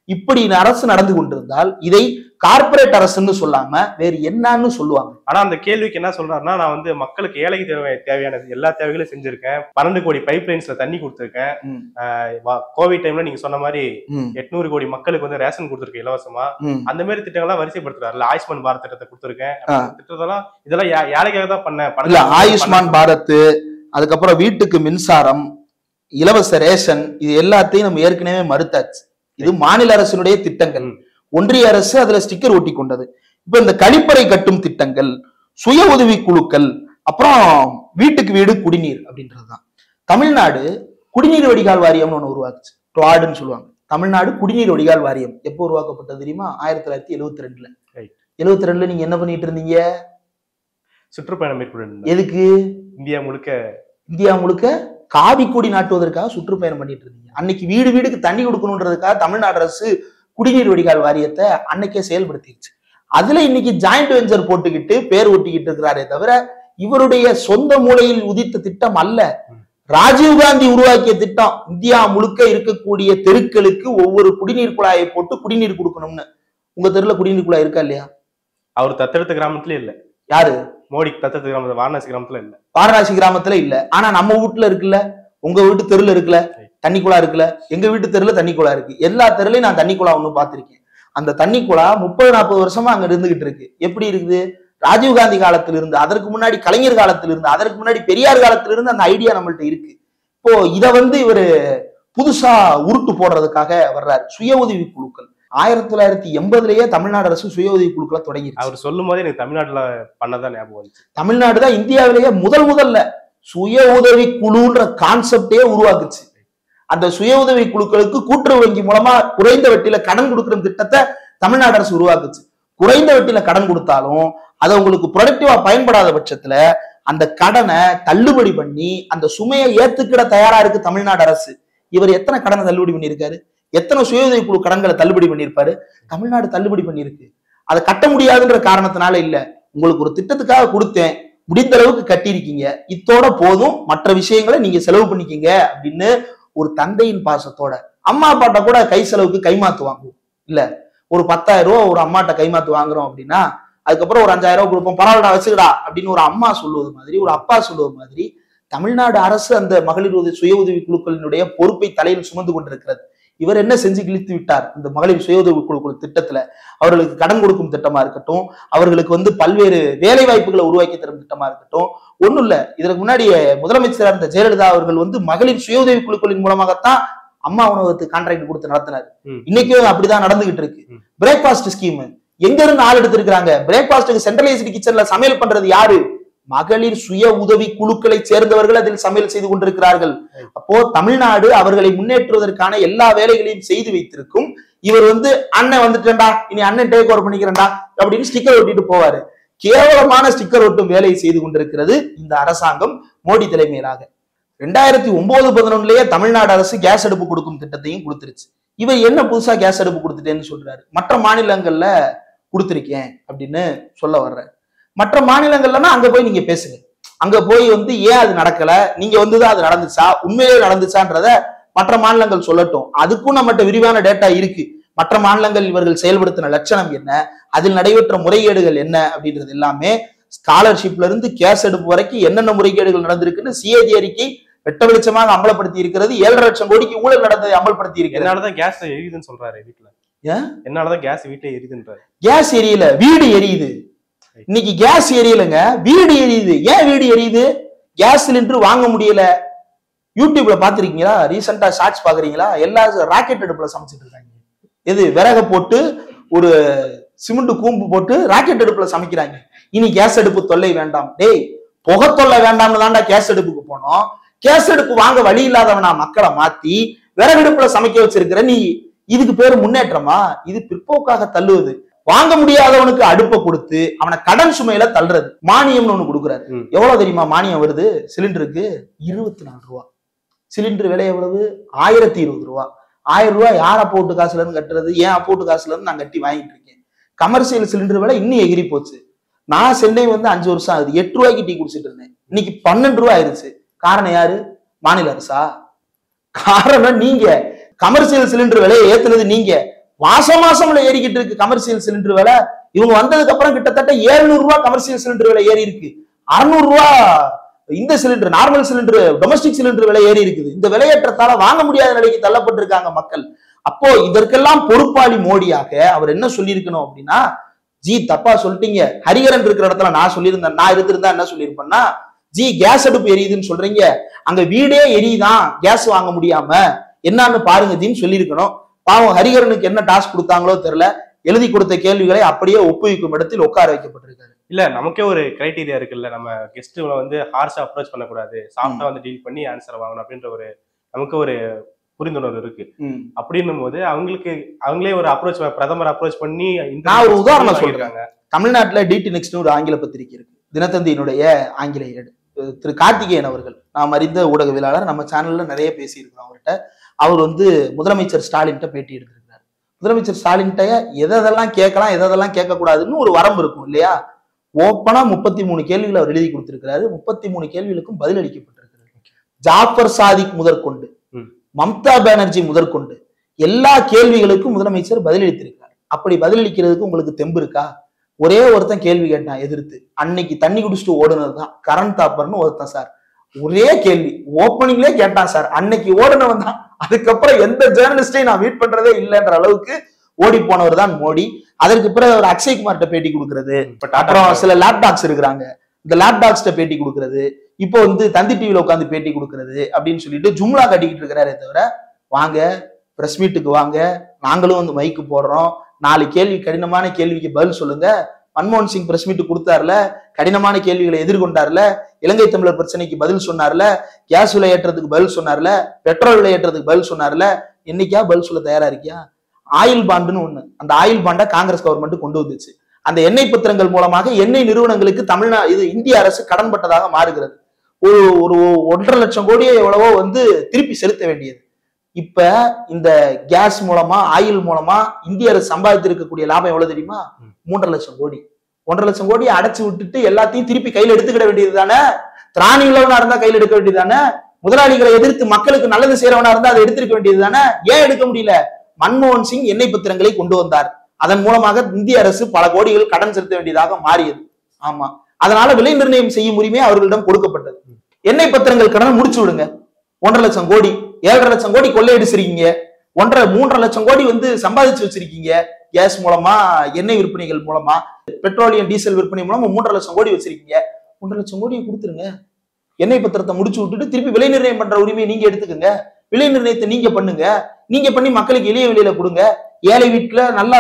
B: இப்படி அரசு நடந்து கொண்டிருந்தால் இதை கார்ப்பரேட் அரசுன்னு சொல்லாம வேறு என்னன்னு சொல்லுவாங்க
A: ஆனா அந்த கேள்விக்கு என்ன சொல்றாருன்னா நான் வந்து மக்களுக்கு ஏழைக்கு தேவை தேவையான எல்லா தேவைகளையும் செஞ்சிருக்கேன் பன்னெண்டு கோடி பைப் லைன்ஸ்ல தண்ணி கொடுத்துருக்கேன்
B: ம்.
A: கோவிட் டைம்ல நீங்க சொன்ன மாதிரி
B: ம்,
A: எட்நூறு கோடி மக்களுக்கு வந்து ரேஷன் கொடுத்துருக்கேன் இலவசமா
B: ம்.
A: அந்த மாதிரி திட்டங்கள்லாம் வரிசைப்படுத்துறாருல ஆயுஷ்மான் பாரத் திட்டத்தை கொடுத்துருக்கேன்
B: ஆ.
A: திட்டத்தெல்லாம் இதெல்லாம் ஏ- ஏழைக்காக தான் பண்ண
B: இல்ல ஆயுஷ்மான் பாரத் அதுக்கப்புறம் வீட்டுக்கு மின்சாரம் இலவச ரேஷன் இது எல்லாத்தையும் நம்ம ஏற்கனவே மறுத்தாச்சு இது மாநில அரசினுடைய திட்டங்கள்
A: ம்.
B: ஒன்றிய அரசு அதுல ஸ்டிக்கர் ஒட்டி கொண்டது இப்ப இந்த கழிப்பறை கட்டும் திட்டங்கள் சுய உதவி குழுக்கள் அப்புறம் வீட்டுக்கு வீடு குடிநீர் அப்படின்றதுதான் தமிழ்நாடு குடிநீர் வடிகால் வாரியம்னு ஒண்ணு உருவாக்குச்சு டுவாடுன்னு சொல்லுவாங்க தமிழ்நாடு குடிநீர் வடிகால் வாரியம் எப்போ உருவாக்கப்பட்டது தெரியுமா ஆயிரத்தி தொள்ளாயிரத்தி எழுவத்தி ரெண்டுல
A: Right.
B: எழுவத்தி ரெண்டுல நீங்க என்ன பண்ணிட்டு இருந்தீங்க
A: சுற்றுப்பயணம் மேற்கொண்டு
B: எதுக்கு
A: இந்தியா முழுக்க
B: இந்தியா முழுக்க காவி கொடி நாட்டுவதற்காக சுற்றுப்பயணம் பண்ணிட்டு இருந்தீங்க அன்னைக்கு வீடு வீடுக்கு தண்ணி கொடுக்கணுன்றதுக்காக தமிழ்நாடு அரசு குடிநீர் வடிகால் வாரியத்தை அன்னைக்கே செயல்படுத்திடுச்சு அதுல இன்னைக்கு ஜாயிண்ட் வெஞ்சர் போட்டுக்கிட்டு பேர் ஒட்டிக்கிட்டு இருக்கிறாரே தவிர இவருடைய சொந்த மூலையில் உதித்த திட்டம் அல்ல ராஜீவ்காந்தி உருவாக்கிய திட்டம் இந்தியா முழுக்க இருக்கக்கூடிய தெருக்களுக்கு ஒவ்வொரு குடிநீர் குழாயை போட்டு குடிநீர் கொடுக்கணும்னு உங்க தெருல குடிநீர் குழாய் இருக்கா இல்லையா
A: அவர் தத்தெடுத்த கிராமத்துல இல்ல
B: யாரு
A: மோடி தத்தெடுத்த கிராமத்துல வாரணாசி கிராமத்துல இல்ல
B: வாரணாசி கிராமத்துல இல்ல ஆனா நம்ம வீட்டுல இருக்குல்ல உங்க வீட்டு தெருல இருக்குல்ல தண்ணி குழா இருக்குல்ல எங்க வீட்டு தெருல தண்ணி குழா இருக்கு எல்லா தெருலையும் நான் தண்ணி குழா ஒண்ணு பார்த்திருக்கேன் அந்த தண்ணி குழா முப்பது நாற்பது வருஷமா அங்க இருந்துகிட்டு இருக்கு எப்படி இருக்குது ராஜீவ்காந்தி காலத்துல இருந்து அதற்கு முன்னாடி கலைஞர் காலத்துல இருந்து அதற்கு முன்னாடி பெரியார் காலத்துல இருந்து அந்த ஐடியா நம்மள்ட்ட இருக்கு இப்போ இத வந்து இவரு புதுசா உருட்டு போடுறதுக்காக வர்றாரு சுய உதவி குழுக்கள் ஆயிரத்தி தொள்ளாயிரத்தி எண்பதுலயே தமிழ்நாடு அரசு சுய உதவி குழுக்களை தொடங்கி
A: அவர் சொல்லும் போதே எனக்கு தமிழ்நாட்டுல பண்ணதான் ஞாபகம் வந்துச்சு
B: தமிழ்நாடு தான் இந்தியாவிலேயே முதல் முதல்ல சுய உதவி குழுன்ற கான்செப்டே உருவாக்குச்சு அந்த சுய உதவி குழுக்களுக்கு கூட்டுறவு வங்கி மூலமா குறைந்த வட்டியில கடன் கொடுக்கிற திட்டத்தை தமிழ்நாடு அரசு உருவாக்குச்சு குறைந்த வட்டியில கடன் கொடுத்தாலும் அதை உங்களுக்கு ப்ரொடக்டிவா பயன்படாத பட்சத்துல அந்த கடனை தள்ளுபடி பண்ணி அந்த சுமையை ஏத்துக்கிட தயாரா இருக்கு தமிழ்நாடு அரசு இவர் எத்தனை கடனை தள்ளுபடி பண்ணியிருக்காரு எத்தனை சுய உதவி குழு கடன்களை தள்ளுபடி பண்ணியிருப்பாரு தமிழ்நாடு தள்ளுபடி பண்ணியிருக்கு அதை கட்ட முடியாதுன்ற காரணத்தினால இல்ல உங்களுக்கு ஒரு திட்டத்துக்காக கொடுத்தேன் முடிந்த அளவுக்கு கட்டியிருக்கீங்க இத்தோட போதும் மற்ற விஷயங்களை நீங்க செலவு பண்ணிக்கீங்க அப்படின்னு ஒரு தந்தையின் பாசத்தோட அம்மா அப்பாட்ட கூட கை செலவுக்கு கைமாத்து வாங்குவோம் இல்ல ஒரு பத்தாயிரம் ரூபா ஒரு அம்மாட்ட கைமாத்து வாங்குறோம் அப்படின்னா அதுக்கப்புறம் ஒரு அஞ்சாயிரம் ரூபாய் கொடுப்போம் பரவாயில்லடா வச்சுக்கடா அப்படின்னு ஒரு அம்மா சொல்லுவது மாதிரி ஒரு அப்பா சொல்லுவது மாதிரி தமிழ்நாடு அரசு அந்த மகளிர் உதவி சுய உதவி குழுக்களினுடைய பொறுப்பை தலையில் சுமந்து கொண்டிருக்கிறது இவர் என்ன செஞ்சு கிழித்து விட்டார் இந்த மகளிர் சுய உதவி குழுக்கள் திட்டத்துல அவர்களுக்கு கடன் கொடுக்கும் திட்டமா இருக்கட்டும் அவர்களுக்கு வந்து பல்வேறு வேலை வாய்ப்புகளை உருவாக்கி தரும் திட்டமா இருக்கட்டும் ஒண்ணும் இல்ல இதற்கு முன்னாடி முதலமைச்சராக இருந்த ஜெயலலிதா அவர்கள் வந்து மகளிர் சுய உதவி குழுக்களின் மூலமாகத்தான் அம்மா உணவகத்துக்கு கான்ட்ராக்ட் கொடுத்து நடத்தினார்
A: ம்.
B: இன்னைக்கும் அப்படிதான் நடந்துகிட்டு இருக்கு
A: ம்.
B: பிரேக்பாஸ்ட் ஸ்கீம் எங்க இருந்து ஆள் எடுத்திருக்காங்க பிரேக்பாஸ்டுக்கு சென்ட்ரலைஸ்டு கிச்சன்ல சமையல் பண்றது யாரு மகளிர் சுய உதவி குழுக்களை சேர்ந்தவர்கள் அதில் சமையல் செய்து கொண்டிருக்கிறார்கள் அப்போ தமிழ்நாடு அவர்களை முன்னேற்றுவதற்கான எல்லா வேலைகளையும் செய்து வைத்திருக்கும் இவர் வந்து அண்ணன் வந்துட்டேன்டா இனி அண்ணன் டேக் ஓவர் பண்ணிக்கிறேன்டா அப்படின்னு ஸ்டிக்கர் ஒட்டிட்டு போவாரு கேவலமான ஸ்டிக்கர் ஒட்டும் வேலையை செய்து கொண்டிருக்கிறது இந்த அரசாங்கம் மோடி தலைமையிலாக ரெண்டாயிரத்தி ஒன்பது பதினொன்னுலயே தமிழ்நாடு அரசு கேஸ் அடுப்பு கொடுக்கும் திட்டத்தையும் கொடுத்துருச்சு இவர் என்ன புதுசா கேஸ் அடுப்பு கொடுத்துட்டேன்னு சொல்றாரு மற்ற மாநிலங்கள்ல கொடுத்துருக்கேன் அப்படின்னு சொல்ல வர்றாரு மற்ற மாநிலங்கள்லனா அங்க போய் நீங்க பேசுங்க அங்க போய் வந்து ஏன் அது நடக்கல நீங்க வந்துதான் அது நடந்துச்சா உண்மையிலே நடந்துச்சான்றத மற்ற மாநிலங்கள் சொல்லட்டும் அதுக்கும் நம்மகிட்ட விரிவான டேட்டா இருக்கு மற்ற மாநிலங்கள் இவர்கள் செயல்படுத்தின லட்சணம் என்ன அதில் நடைபெற்ற முறைகேடுகள் என்ன அப்படின்றது எல்லாமே ஸ்காலர்ஷிப்ல இருந்து கேஸ் எடுப்பு வரைக்கும் என்னென்ன முறைகேடுகள் நடந்திருக்குன்னு சிஏஜி அறிக்கை வெட்ட வெளிச்சமாக அமலப்படுத்தி இருக்கிறது ஏழரை லட்சம் கோடிக்கு ஊழல் நடந்ததை அமல்படுத்தி இருக்கிறது
A: என்னாலதான் கேஸ் எரியுதுன்னு சொல்றாரு வீட்டுல
B: ஏன்?
A: என்னாலதான் கேஸ் வீட்டுல எரியுதுன்றாரு
B: கேஸ் எரியல வீடு எரியுது இன்னைக்கு கேஸ் எரியலங்க வீடு எரியுது ஏன் வீடு எரியுது கேஸ் சிலிண்டர் வாங்க முடியல யூடியூப்ல பாத்திருக்கீங்களா ரீசெண்டா ஷார்ட்ஸ் பாக்குறீங்களா எல்லா ராக்கெட் அடுப்புல சமைச்சிட்டு இருக்காங்க எது விறக போட்டு ஒரு சிமெண்ட் கூம்பு போட்டு ராக்கெட் அடுப்புல சமைக்கிறாங்க இனி கேஸ் அடுப்பு தொல்லை வேண்டாம் டேய் புகை தொல்லை வேண்டாம்னு தான்டா கேஸ் அடுப்புக்கு போனோம் கேஸ் அடுப்பு வாங்க வழி இல்லாதவனா மக்களை மாத்தி விறகடுப்புல சமைக்க வச்சிருக்கிற நீ இதுக்கு பேரு முன்னேற்றமா இது பிற்போக்காக தள்ளுவது வாங்க முடியாதவனுக்கு அடுப்பை கொடுத்து அவனை கடன் சுமையில தள்ளுறது மானியம்னு ஒண்ணு கொடுக்குறாரு
A: ம்.
B: எவ்வளவு தெரியுமா மானியம் வருது சிலிண்டருக்கு இருபத்தி நாலு ரூபா சிலிண்டர் விலை எவ்வளவு ஆயிரத்தி இருபது ரூபா ஆயிரம் ரூபாய் யார் அப்பா வீட்டு காசுல இருந்து கட்டுறது ஏன் அப்பா வீட்டு காசுல இருந்து நான் கட்டி வாங்கிட்டு இருக்கேன் கமர்ஷியல் சிலிண்டர் விலை இன்னும் எகிரி போச்சு நான் சென்னை வந்து அஞ்சு வருஷம் ஆகுது எட்டு ரூபாய்க்கு டீ குடிச்சிட்டு இருந்தேன் இன்னைக்கு பன்னெண்டு ரூபாய் ஆயிருச்சு காரணம் யாரு மாநில அரசா காரணம் நீங்க கமர்ஷியல் சிலிண்டர் விலையை ஏத்துனது நீங்க மாசம் மாசம்ல ஏறிக்கிட்டு இருக்கு கமர்ஷியல் சிலிண்டர் விலை இவங்க வந்ததுக்கு அப்புறம் கிட்டத்தட்ட 700 ரூபாய் கமர்ஷியல் சிலிண்டர் விலை ஏறி இருக்கு 600 ரூபாய் இந்த cylinder normal cylinder domestic cylinder விலை ஏறி இருக்குது இந்த விலையேற்றத்தால வாங்க முடியாத நிலைக்கு தள்ளப்பட்டிருக்காங்க மக்கள் அப்போ இதற்கெல்லாம் பொறுப்பாளி மோடியாக அவர் என்ன சொல்லியிருக்கணும் அப்படின்னா ஜி தப்பா சொல்லிட்டீங்க ஹரிஹரன் இருக்கிற இடத்துல நான் சொல்லியிருந்தேன் நான் இருந்திருந்தா என்ன சொல்லியிருப்பேன்னா ஜி கேஸ் அடுப்பு எரியுதுன்னு சொல்றீங்க அங்க வீடே எரியுதான் கேஸ் வாங்க முடியாம என்னன்னு பாருங்க ஜின்னு சொல்லியிருக்கணும் பாவம் ஹரிஹரனுக்கு என்ன டாஸ்க் கொடுத்தாங்களோ தெரியல எழுதி கொடுத்த கேள்விகளை அப்படியே ஒப்புவிக்கும் இடத்தில் உட்கார வைக்கப்பட்டிருக்காரு
A: இல்ல நமக்கே ஒரு கிரைட்டீரியா இருக்குல்ல நம்ம கெஸ்ட்டுகளை வந்து ஹார்ஷா அப்ரோச் பண்ணக்கூடாது சாஃப்டா வந்து டீல் பண்ணி ஆன்சர் வாங்கணும் அப்படின்ற ஒரு நமக்கு ஒரு புரிந்துணர்வு இருக்கு அப்படின்னும் போது அவங்களுக்கு அவங்களே ஒரு அப்ரோச் பிரதமர் அப்ரோச் பண்ணி இந்த
B: நான் ஒரு உதாரணம்
A: வாங்கியிருக்காங்க.
B: தமிழ்நாட்டுல டிடி நெக்ஸ்ட்னு ஒரு ஆங்கில பத்திரிகை இருக்கு தினத்தந்தியினுடைய ஆங்கில ஏடு அஹ் திரு கார்த்திகேயன் அவர்கள் நாம் அறிந்த ஊடகவியலாளர் நம்ம சேனல்ல நிறைய பேசியிருக்கோம் அவர்கிட்ட அவர் வந்து முதலமைச்சர் ஸ்டாலின்கிட்ட பேட்டி எடுத்திருக்காரு முதலமைச்சர் ஸ்டாலின்கிட்ட எதெல்லாம் கேட்கலாம் எதெல்லாம் கேட்கக்கூடாதுன்னு ஒரு வரம்பு இருக்கும் இல்லையா ஓப்பனா முப்பத்தி மூணு கேள்விகளை அவர் எழுதி கொடுத்திருக்கிறாரு முப்பத்தி மூணு கேள்விகளுக்கும் பதில் அளிக்கப்பட்டிருக்கிறது ஜாஃபர் சாதிக் முதற்கொண்டு
A: ம்.
B: மம்தா பானர்ஜி முதற்கொண்டு எல்லா கேள்விகளுக்கும் முதலமைச்சர் பதிலளித்திருக்கிறார் அப்படி பதிலளிக்கிறதுக்கு உங்களுக்கு தெம்பு இருக்கா ஒரே ஒருத்தன் கேள்வி கேட்டான் எதிர்த்து அன்னைக்கு தண்ணி குடிச்சிட்டு ஓடுனது தான் கரண் தாப்பர்னு ஒருத்தன் சார் ஒரே கேள்வி ஓப்பனிங்லேயே கேட்டான் சார் அன்னைக்கு ஓடுனவன் தான் அதுக்கப்புறம் எந்த ஜேர்னலிஸ்டையும் நான் மீட் பண்றதே இல்லைன்ற அளவுக்கு ஓடி போனவர் தான் மோடி அதற்கு பிறகு அவர் அக்ஷய் குமார்கிட்ட பேட்டி கொடுக்கறது
A: இப்ப டாடா
B: அப்புறம் சில லேப்டாக்ஸ் இருக்கிறாங்க இந்த லேப்டாக்ஸ்ட பேட்டி கொடுக்கறது இப்போ வந்து தந்தி டிவில உட்காந்து பேட்டி கொடுக்கறது அப்படின்னு சொல்லிட்டு ஜும்லா கட்டிக்கிட்டு இருக்கிறாரே தவிர வாங்க பிரஸ் மீட்டுக்கு வாங்க நாங்களும் வந்து மைக்கு போடுறோம் நாலு கேள்வி கடினமான கேள்விக்கு பதில் சொல்லுங்க மன்மோகன் சிங் பிரஸ் மீட் கொடுத்தாருல கடினமான கேள்விகளை எதிர்கொண்டார்ல இலங்கை தமிழர் பிரச்சனைக்கு பதில் சொன்னார்ல கேஸ் விலை ஏற்றத்துக்கு பதில் சொன்னார்ல பெட்ரோல் விலை ஏற்றத்துக்கு பதில் சொன்னார்ல என்னைக்கா பதில் சொல்ல தயாரா இருக்கியா ஆயில் பாண்டுன்னு ஒண்ணு அந்த ஆயில் பாண்டை காங்கிரஸ் கவர்மெண்ட் கொண்டு வந்துச்சு அந்த எண்ணெய் பத்திரங்கள் மூலமாக எண்ணெய் நிறுவனங்களுக்கு தமிழ்நா இது இந்திய அரசு கடன் பட்டதாக மாறுகிறது ஒரு ஒரு ஒன்றரை லட்சம் கோடியை எவ்வளவோ வந்து திருப்பி செலுத்த வேண்டியது இப்ப இந்த கேஸ் மூலமா ஆயில் மூலமா இந்திய அரசு சம்பாதித்திருக்கக்கூடிய லாபம் எவ்வளவு தெரியுமா
A: ம்.
B: மூன்றரை லட்சம் கோடி ஒன்றரை லட்சம் கோடியை அடைச்சு விட்டுட்டு எல்லாத்தையும் திருப்பி கையில எடுத்துக்கிட வேண்டியது தானே திராணி உள்ளவனா இருந்தா கையில எடுக்க வேண்டியது தானே முதலாளிகளை எதிர்த்து மக்களுக்கு நல்லது செய்யறவனா இருந்தா அதை எடுத்திருக்க வேண்டியது தானே ஏன் எடுக்க முடியல மன்மோகன் சிங் எண்ணெய் பத்திரங்களை கொண்டு வந்தார் அதன் மூலமாக இந்திய அரசு பல கோடிகள் கடன் செலுத்த வேண்டியதாக மாறியது ஆமா அதனால விலை நிர்ணயம் செய்யும் உரிமை அவர்களிடம் கொடுக்கப்பட்டது எண்ணெய் பத்திரங்கள் கடனை முடிச்சு விடுங்க ஒன்றரை லட்சம் கோடி ஏழரை லட்சம் கோடி கொள்ளையடிச்சிருக்கீங்க ஒன்றரை மூன்றரை லட்சம் கோடி வந்து சம்பாதிச்சு வச்சிருக்கீங்க கேஸ் மூலமா எண்ணெய் விற்பனைகள் மூலமா பெட்ரோலியம் டீசல் விற்பனை மூலமா மூன்றரை லட்சம் கோடி வச்சிருக்கீங்க ஒன்றரை லட்சம் கோடியை கொடுத்துருங்க எண்ணெய் பத்திரத்தை முடிச்சு விட்டுட்டு திருப்பி விலை நிர்ணயம் பண்ற உரிமையை நீங்க எடுத்துக்கங்க விலை நிர்ணயத்தை நீங்க பண்ணுங்க நீங்க பண்ணி மக்களுக்கு எளிய விலையில கொடுங்க ஏழை வீட்டுல நல்ல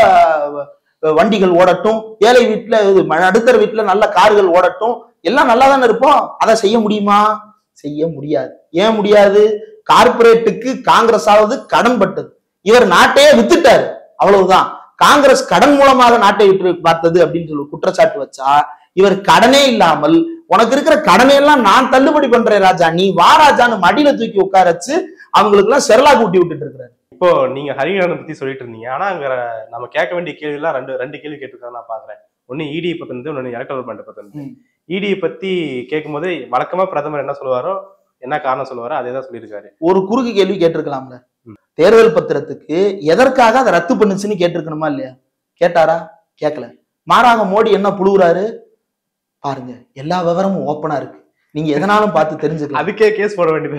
B: அஹ், வண்டிகள் ஓடட்டும் ஏழை வீட்டுல இது ம- நடுத்தர வீட்டுல நல்ல கார்கள் ஓடட்டும் எல்லாம் நல்லா தானே இருப்போம் அதை செய்ய முடியுமா செய்ய முடியாது ஏன் முடியாது கார்ப்பரேட்டுக்கு காங்கிரஸ் ஆவது கடன் பட்டது இவர் நாட்டையே வித்துட்டாரு அவ்வளவுதான் காங்கிரஸ் கடன் மூலமாக நாட்டை விட்டு பார்த்தது அப்படின்னு சொல்லி குற்றச்சாட்டு வச்சா இவர் கடனே இல்லாமல் உனக்கு இருக்கிற கடனை எல்லாம் நான் தள்ளுபடி பண்றேன் ராஜா நீ வா ராஜான்னு மடியில தூக்கி உட்கார வச்சு அவங்களுக்கு எல்லாம் செரலா கூட்டி விட்டுட்டு இருக்கிறாரு
A: இப்போ நீங்க ஹரியானா பத்தி சொல்லிட்டு இருந்தீங்க ஆனா அங்க நம்ம கேட்க வேண்டிய கேள்வி எல்லாம் ரெண்டு ரெண்டு கேள்வி கேட்டிருக்காங்க நான் பாக்குறேன் ஒன்னு இடி பத்தி இருந்து ஒன்னு எலக்ட்ரல் பாண்ட் பத்தி இருந்து
B: ம்.
A: இடியை பத்தி கேட்கும்போது வழக்கமா பிரதமர் என்ன சொல்லுவாரோ என்ன காரணம் சொல்லுவாரோ அதே தான் சொல்லியிருக்காரு
B: ஒரு குறுக்கு கேள்வி கேட்டிருக்கலாம்ல
A: ம்.
B: தேர்தல் பத்திரத்துக்கு எதற்காக அதை ரத்து பண்ணுச்சுன்னு கேட்டிருக்கணுமா இல்லையா கேட்டாரா கேட்கல மாறாக மோடி என்ன புழுவுறாரு பாருங்க எல்லா விவரமும் ஓப்பனா இருக்கு நீங்க எதனாலும் பார்த்து தெரிஞ்சுக்கலாம்
A: அதுக்கே கேஸ் போட வேண்டியது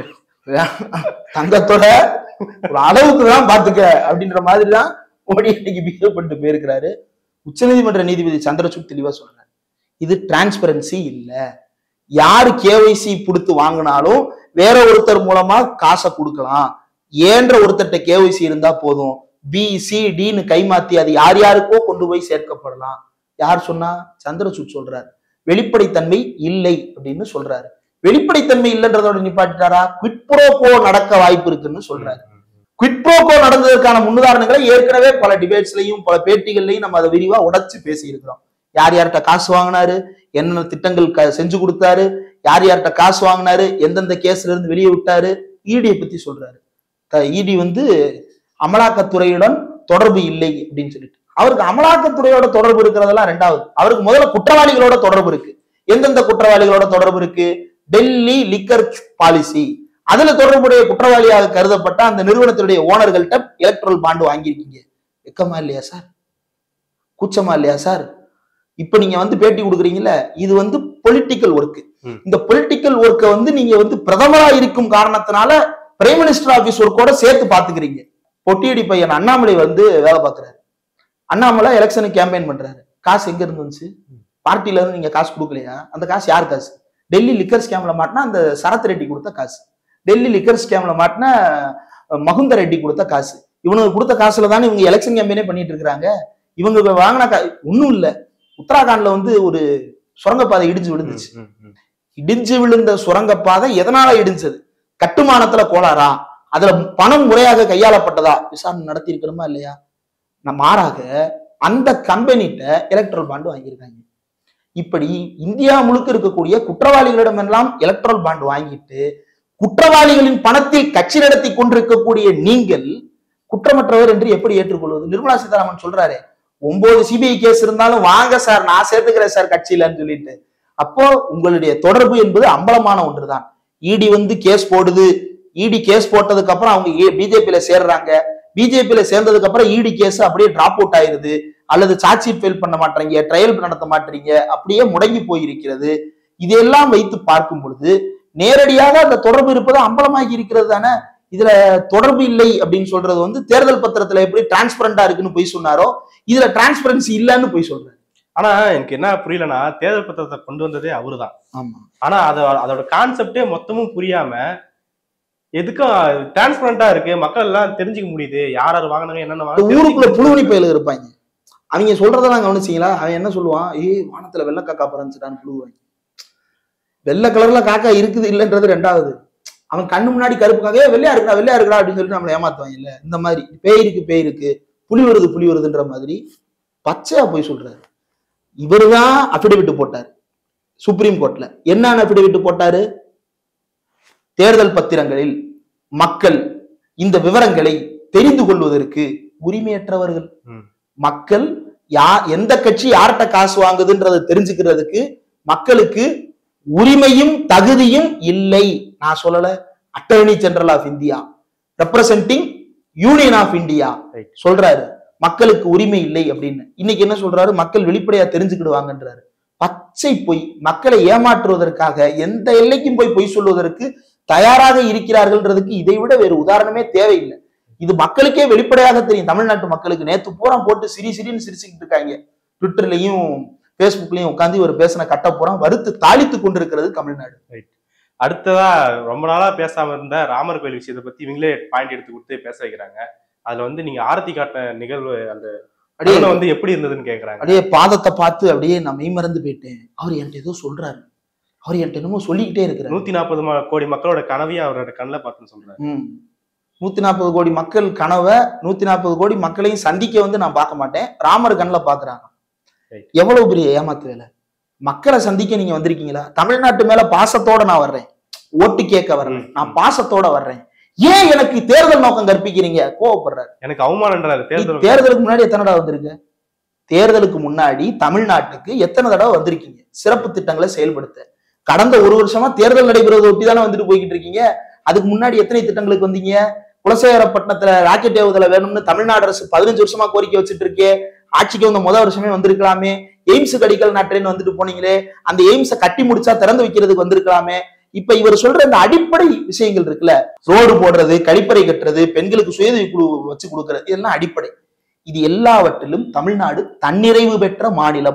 B: தங்கத்தோட ஒரு அளவுக்கு தான் பாத்துக்க அப்படின்ற மாதிரி தான் மோடி இன்னைக்கு பிஹேவ் பண்ணிட்டு போயிருக்கிறாரு உச்சநீதிமன்ற நீதிபதி சந்திரசூட் தெளிவா சொல்றாரு இது டிரான்ஸ்பரன்சி இல்ல யாரு கேஒய்சி கொடுத்து வாங்கினாலும் வேற ஒருத்தர் மூலமா காசை கொடுக்கலாம் ஏன்ற ஒருத்தர்ட்ட கேஒய்சி இருந்தா போதும் பி சி டின்னு கைமாத்தி அது யார் யாருக்கோ கொண்டு போய் சேர்க்கப்படலாம் யார் சொன்னா சந்திரசூட் சொல்றாரு வெளிப்படைத்தன்மை இல்லை அப்படின்னு சொல்றாரு வெளிப்படைத்தன்மை இல்லைன்றதோட நிப்பாட்டாரா குவிட் ப்ரோகோ நடக்க வாய்ப்பு இருக்குன்னு சொல்றாரு குவிட் ப்ரோகோ நடந்ததற்கான முன்னுதாரணங்களை ஏற்கனவே பல டிபேட்ஸ்லயும் பல பேட்டிகள்லயும் நம்ம அதை விரிவா உடைச்சு பேசி இருக்கிறோம் யார் யார்கிட்ட காசு வாங்கினாரு என்னென்ன திட்டங்கள் க- செஞ்சு கொடுத்தாரு யார் யார்கிட்ட காசு வாங்கினாரு எந்தெந்த கேஸ்ல இருந்து வெளியே விட்டாரு ஈடியை பத்தி சொல்றாரு இடி வந்து அமலாக்கத்துறையுடன் தொடர்பு இல்லை அப்படின்னு சொல்லிட்டு அவருக்கு அமலாக்கத்துறையோட தொடர்பு இருக்கிறதெல்லாம் ரெண்டாவது அவருக்கு முதல்ல குற்றவாளிகளோட தொடர்பு இருக்கு எந்தெந்த குற்றவாளிகளோட தொடர்பு இருக்கு டெல்லி லிக்கர் பாலிசி அதுல தொடர்புடைய குற்றவாளியாக கருதப்பட்ட அந்த நிறுவனத்தினுடைய ஓனர்கள்ட்ட எலக்ட்ரல் பாண்டு வாங்கியிருக்கீங்க வெக்கமா இல்லையா சார் கூச்சமா இல்லையா சார் இப்ப நீங்க வந்து பேட்டி கொடுக்குறீங்கல்ல இது வந்து பொலிட்டிக்கல் ஒர்க்
A: ம்.
B: இந்த பொலிட்டிக்கல் ஒர்க்கை வந்து நீங்க வந்து பிரதமரா இருக்கும் காரணத்தினால பிரைம் மினிஸ்டர் ஆபீஸ் ஒர்க்கோட சேர்த்து பாத்துக்கிறீங்க பொட்டியடி பையன் அண்ணாமலை வந்து வேலை பார்க்கறாரு அண்ணாமலை எலெக்ஷனுக்கு கேம்பெயின் பண்றாரு காசு எங்க இருந்து வந்துச்சு பார்ட்டில இருந்து நீங்க காசு கொடுக்கலையா அந்த காசு யார் காசு டெல்லி லிக்கர் ஸ்கேம்ல மாட்டினா அந்த சரத் ரெட்டி கொடுத்த காசு டெல்லி லிக்கர் ஸ்கேம்ல மாட்டினா அஹ், மகுந்த ரெட்டி கொடுத்த காசு இவனுக்கு கொடுத்த காசுல தானே இவங்க எலெக்ஷன் கேம்பெயினே பண்ணிட்டு இருக்காங்க இவங்க இப்ப வாங்கின கா ஒன்றும் இல்ல உத்தராகண்ட்ல வந்து ஒரு சுரங்கப்பாதை இடிஞ்சு விழுந்துச்சு
A: ம், ம்.
B: இடிஞ்சு விழுந்த சுரங்கப்பாதை எதனால இடிஞ்சது கட்டுமானத்துல கோளாறா அதுல பணம் முறையாக கையாளப்பட்டதா விசாரணை நடத்தி இருக்கணுமா இல்லையா நான் மாறாக அந்த கம்பெனிட்ட எலக்ட்ரல் பாண்டு வாங்கியிருக்காங்க இப்படி இந்தியா முழுக்க இருக்கக்கூடிய குற்றவாளிகளிடமெல்லாம் எலக்ட்ரல் பாண்ட் வாங்கிட்டு குற்றவாளிகளின் பணத்தில் கட்சி நடத்தி கொண்டிருக்கக்கூடிய நீங்கள் குற்றமற்றவர் என்று எப்படி ஏற்றுக்கொள்வது நிர்மலா சீதாராமன் சொல்றாரு ஒன்பது சிபிஐ கேஸ் இருந்தாலும் வாங்க சார் நான் சேர்த்துக்கிறேன் சார் கட்சியிலன்னு சொல்லிட்டு அப்போ உங்களுடைய தொடர்பு என்பது அம்பலமான ஒன்றுதான் இடி வந்து கேஸ் போடுது இடி கேஸ் போட்டதுக்கு அப்புறம் அவங்க பிஜேபியில சேர்றாங்க பிஜேபியில சேர்ந்ததுக்கு அப்புறம் இடி கேஸ் அப்படியே டிராப் அவுட் ஆயிருது அல்லது சார்ஜ் ஷீட் ஃபெயில் பண்ண மாட்டீங்க ட்ரையல் நடத்த மாட்டீங்க அப்படியே முடங்கி போயிருக்கிறது இதையெல்லாம் வைத்து பார்க்கும் பொழுது நேரடியாக அந்த தொடர்பு இருப்பது அம்பலமாகி இருக்கிறது தானே இதுல தொடர்பு இல்லை அப்படின்னு சொல்றது வந்து தேர்தல் பத்திரத்துல எப்படி டிரான்ஸ்பரண்டா இருக்குன்னு போய் சொன்னாரோ இதுல டிரான்ஸ்பரன்சி இல்லைன்னு போய் சொல்றாரு
A: ஆனா எனக்கு என்ன புரியலன்னா தேர்தல் பத்திரத்தை கொண்டு வந்ததே அவருதான்
B: ஆமா
A: ஆனா அத அதோட கான்செப்டே மொத்தமும் புரியாம எதுக்கும் டிரான்ஸ்பரண்டா இருக்கு மக்கள் எல்லாம் தெரிஞ்சுக்க முடியுது யார் யார் வாங்கினாங்க என்னென்ன
B: இந்த
A: வாங்கினாங்க
B: ஊருக்குள்ள புழுவனி பயலுக இருப்பாங்க அவங்க சொல்றதெல்லாம் கவனிச்சீங்களா அவன் என்ன சொல்லுவான் ஏய் வானத்துல வெள்ளை காக்கா பறந்துச்சுடான்னு புழுவாங்க வெள்ளை கலர்ல காக்கா இருக்குது இல்லைன்றது ரெண்டாவது அவன் கண்ணு முன்னாடி கருப்பு காக்கா "ஏய், வெள்ளையா இருக்கா வெள்ளையா இருக்கா அப்படின்னு சொல்லிட்டு நம்மளை ஏமாத்துவாங்க இல்ல இந்த மாதிரி பேய் இருக்கு பேய் இருக்கு புலி வருது புலி வருதுன்ற மாதிரி பச்சையா போய் சொல்றாரு இவருதான் அபிடவிட் போட்டார் சுப்ரீம் கோர்ட்ல என்ன அபிடவிட் போட்டாரு தேர்தல் பத்திரங்களில் மக்கள் இந்த விவரங்களை தெரிந்து கொள்வதற்கு உரிமையற்றவர்கள்
A: ம்.
B: மக்கள் யா எந்த கட்சி யார்கிட்ட காசு வாங்குதுன்றதை தெரிஞ்சுக்கிறதுக்கு மக்களுக்கு உரிமையும் தகுதியும் இல்லை நான் சொல்லல attorney general of India representing union of India
A: Right.
B: சொல்றாரு மக்களுக்கு உரிமை இல்லை அப்படின்னு இன்னைக்கு என்ன சொல்றாரு மக்கள் வெளிப்படையா தெரிஞ்சுக்கிடுவாங்கன்றாரு பச்சை பொய் மக்களை ஏமாற்றுவதற்காக எந்த எல்லைக்கும் போய் பொய் சொல்வதற்கு தயாராக இருக்கிறார்கள்ன்றதுக்கு இதை விட வேறு உதாரணமே தேவையில்லை இது மக்களுக்கே வெளிப்படையாக தெரியும் தமிழ்நாட்டு மக்களுக்கு நேத்து பூரா போட்டு சிரி சிரின்னு சிரிச்சுக்கிட்டு இருக்காங்க ட்விட்டர்லயும் ஃபேஸ்புக்லயும் உட்காந்து இவர் பேசின கட்ட பூரா வறுத்து தாளித்து கொண்டிருக்கிறது தமிழ்நாடு
A: அடுத்ததா ரொம்ப நாளா பேசாம இருந்த ராமர் கோயில் விஷயத்தை பத்தி இவங்களே பாயிண்ட் எடுத்து கொடுத்து பேச வைக்கிறாங்க அதுல வந்து நீங்க ஆரத்தி காட்டின நிகழ்வு அந்த
B: அப்படியே
A: தருணம் வந்து எப்படி இருந்ததுன்னு கேக்குறாங்க
B: அப்படியே பாதத்தை பார்த்து அப்படியே நான் மெய்மறந்து போயிட்டேன் அவர் என்கிட்ட ஏதோ சொல்றாரு அவர் என்கிட்ட என்னமோ சொல்லிக்கிட்டே இருக்கிறார்
A: நூத்தி நாற்பது கோடி மக்களோட கனவையும் அவரோட கண்ணுல பார்த்துன்னு சொல்றாரு
B: ம் நூத்தி நாற்பது கோடி மக்கள் கனவை நூத்தி நாற்பது கோடி மக்களையும் சந்திக்க வந்து நான் பார்க்க மாட்டேன் ராமர் கண்ணில் பாக்குறாங்க
A: Right.
B: எவ்வளவு பெரிய ஏமாத்து வேலை மக்களை சந்திக்க நீங்க வந்திருக்கீங்களா தமிழ்நாட்டு மேல பாசத்தோட நான் வர்றேன் ஓட்டு கேட்க வர்றேன்
A: ம்,
B: நான்
A: ம்.
B: பாசத்தோட வர்றேன் ஏன் எனக்கு தேர்தல் நோக்கம் கற்பிக்கிறீங்க கோவப்படுறாரு
A: எனக்கு அவமானன்றாரு
B: நீ
A: தேர்தல்
B: தேர்தலுக்கு முன்னாடி எத்தனை தடவை வந்திருக்க தேர்தலுக்கு முன்னாடி தமிழ்நாட்டுக்கு எத்தனை தடவை வந்திருக்கீங்க சிறப்பு திட்டங்களை செயல்படுத்த கடந்த ஒரு வருஷமா தேர்தல் நடைபெறுவதை ஒட்டி தானே வந்துட்டு போய்கிட்டு இருக்கீங்க அதுக்கு முன்னாடி எத்தனை திட்டங்களுக்கு வந்தீங்க குலசேகரப்பட்டினத்துல ராக்கெட் ஏவுதலை வேணும்னு தமிழ்நாடு அரசு பதினஞ்சு வருஷமா கோரிக்கை வச்சுட்டு இருக்கே ஆட்சிக்கு வந்த முதல் வருஷமே வந்திருக்கலாமே எய்ம்ஸ் அடிக்கல் நாட்டுறேன்னு வந்துட்டு போனீங்களே அந்த எய்ம்ஸை கட்டி முடிச்சா திறந்து வைக்கிறதுக்கு வந்திருக்கலாமே இப்ப இவர் சொல்ற இந்த அடிப்படை விஷயங்கள் இருக்குல்ல ரோடு போடுறது கழிப்பறை கட்டுறது பெண்களுக்கு சுயதவி குழு வச்சு கொடுக்கறது இதெல்லாம் அடிப்படை இது எல்லாவற்றிலும் தமிழ்நாடு தன்னிறைவு பெற்ற மாநிலம்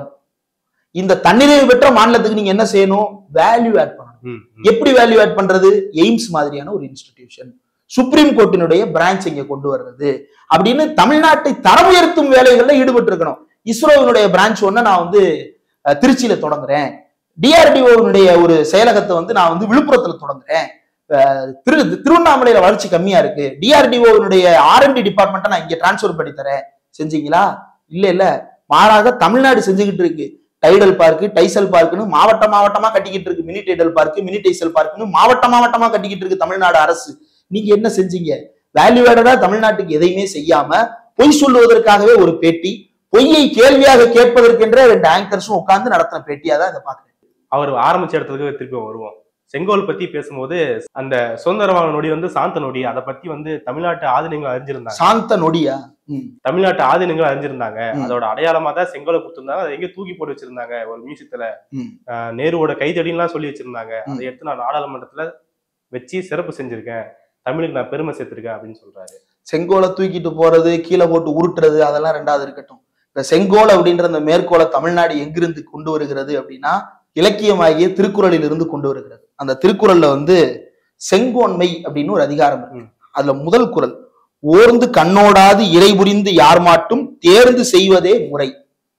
B: இந்த தன்னிறைவு பெற்ற மாநிலத்துக்கு நீங்க என்ன செய்யணும் வேல்யூ ஆட் பண்ணணும்
A: ம், ம்.
B: எப்படி வேல்யூ ஆட் பண்றது எய்ம்ஸ் மாதிரியான ஒரு இன்ஸ்டிடியூஷன் சுப்ரீம் கோர்ட்டினுடைய பிரான்ச் இங்க கொண்டு வர்றது அப்படின்னு தமிழ்நாட்டை தரம் உயர்த்தும் வேலைகள்ல ஈடுபட்டு இருக்கணும் இஸ்ரோவினுடைய பிரான்ச் ஒண்ணு நான் வந்து அஹ், திருச்சியில தொடங்குறேன் டிஆர்டிஓனுடைய ஒரு செயலகத்தை வந்து நான் வந்து விழுப்புரத்துல தொடங்குறேன் அஹ், திரு திருவண்ணாமலையில வளர்ச்சி கம்மியா இருக்கு டிஆர்டிஓனுடைய ஆர்என்டி டிபார்ட்மெண்ட்டை நான் இங்க டிரான்ஸ்ஃபர் பண்ணி தரேன் செஞ்சீங்களா இல்ல இல்ல மாறாக தமிழ்நாடு செஞ்சுக்கிட்டு இருக்கு டைடல் பார்க்கு டைசல் பார்க்குன்னு மாவட்ட மாவட்டமா கட்டிக்கிட்டு இருக்கு mini Tidel park mini Tidel பார்க்குன்னு மாவட்ட மாவட்டமா கட்டிக்கிட்டு இருக்கு தமிழ்நாடு அரசு நீங்க என்ன செஞ்சீங்க வேல்யூ ஆடடா தமிழ்நாட்டுக்கு எதையுமே செய்யாம பொய் சொல்லுவதற்காகவே ஒரு பேட்டி பொய்யை கேள்வியாக கேட்பதற்கென்ற ரெண்டு ஆங்கர்ஸும் உட்கார்ந்து நடத்தின பேட்டியா தான் இதை பாக்குறேன்
A: அவர் ஆரம்பிச்ச இடத்துக்கு திருப்பி வருவோம் செங்கோல் பத்தி பேசும்போது அந்த சுதந்திரமான நொடி வந்து சாந்த நொடி அதை பத்தி வந்து தமிழ்நாட்டு ஆதினங்கள் அறிஞ்சிருந்தாங்க
B: சாந்த நொடியா ம்,
A: தமிழ்நாட்டு ஆதினங்கள் அறிஞ்சிருந்தாங்க
B: ம்.
A: அதோட அடையாளமா தான் செங்கோலை கொடுத்திருந்தாங்க அதை எங்க தூக்கி போட்டு வச்சிருந்தாங்க ஒரு மியூசியத்துல
B: ம்.
A: ஆஹ் நேருவோட கைத்தடிலாம் சொல்லி வச்சிருந்தாங்க
B: ம்.
A: அதை எடுத்து நான் நாடாளுமன்றத்துல வச்சு சிறப்பு செஞ்சிருக்கேன் தமிழுக்கு நான் பெருமை சேர்த்திருக்கேன் அப்படின்னு சொல்றாரு
B: செங்கோலை தூக்கிட்டு போறது கீழே போட்டு உருட்டுறது அதெல்லாம் ரெண்டாவது இருக்கட்டும் இந்த செங்கோல் அப்படின்ற அந்த மேற்கோளை தமிழ்நாடு எங்கிருந்து கொண்டு வருகிறது அப்படின்னா இலக்கியமாகிய திருக்குறளில் இருந்து கொண்டு வருகிறது அந்த திருக்குறள்ல வந்து செங்கோன்மை அப்படின்னு ஒரு அதிகாரம் இருக்கு
A: ம்.
B: அதுல முதல் குறள் ஓர்ந்து கண்ணோடாது இறை புரிந்து யார் மாட்டும் தேர்ந்து செய்வதே முறை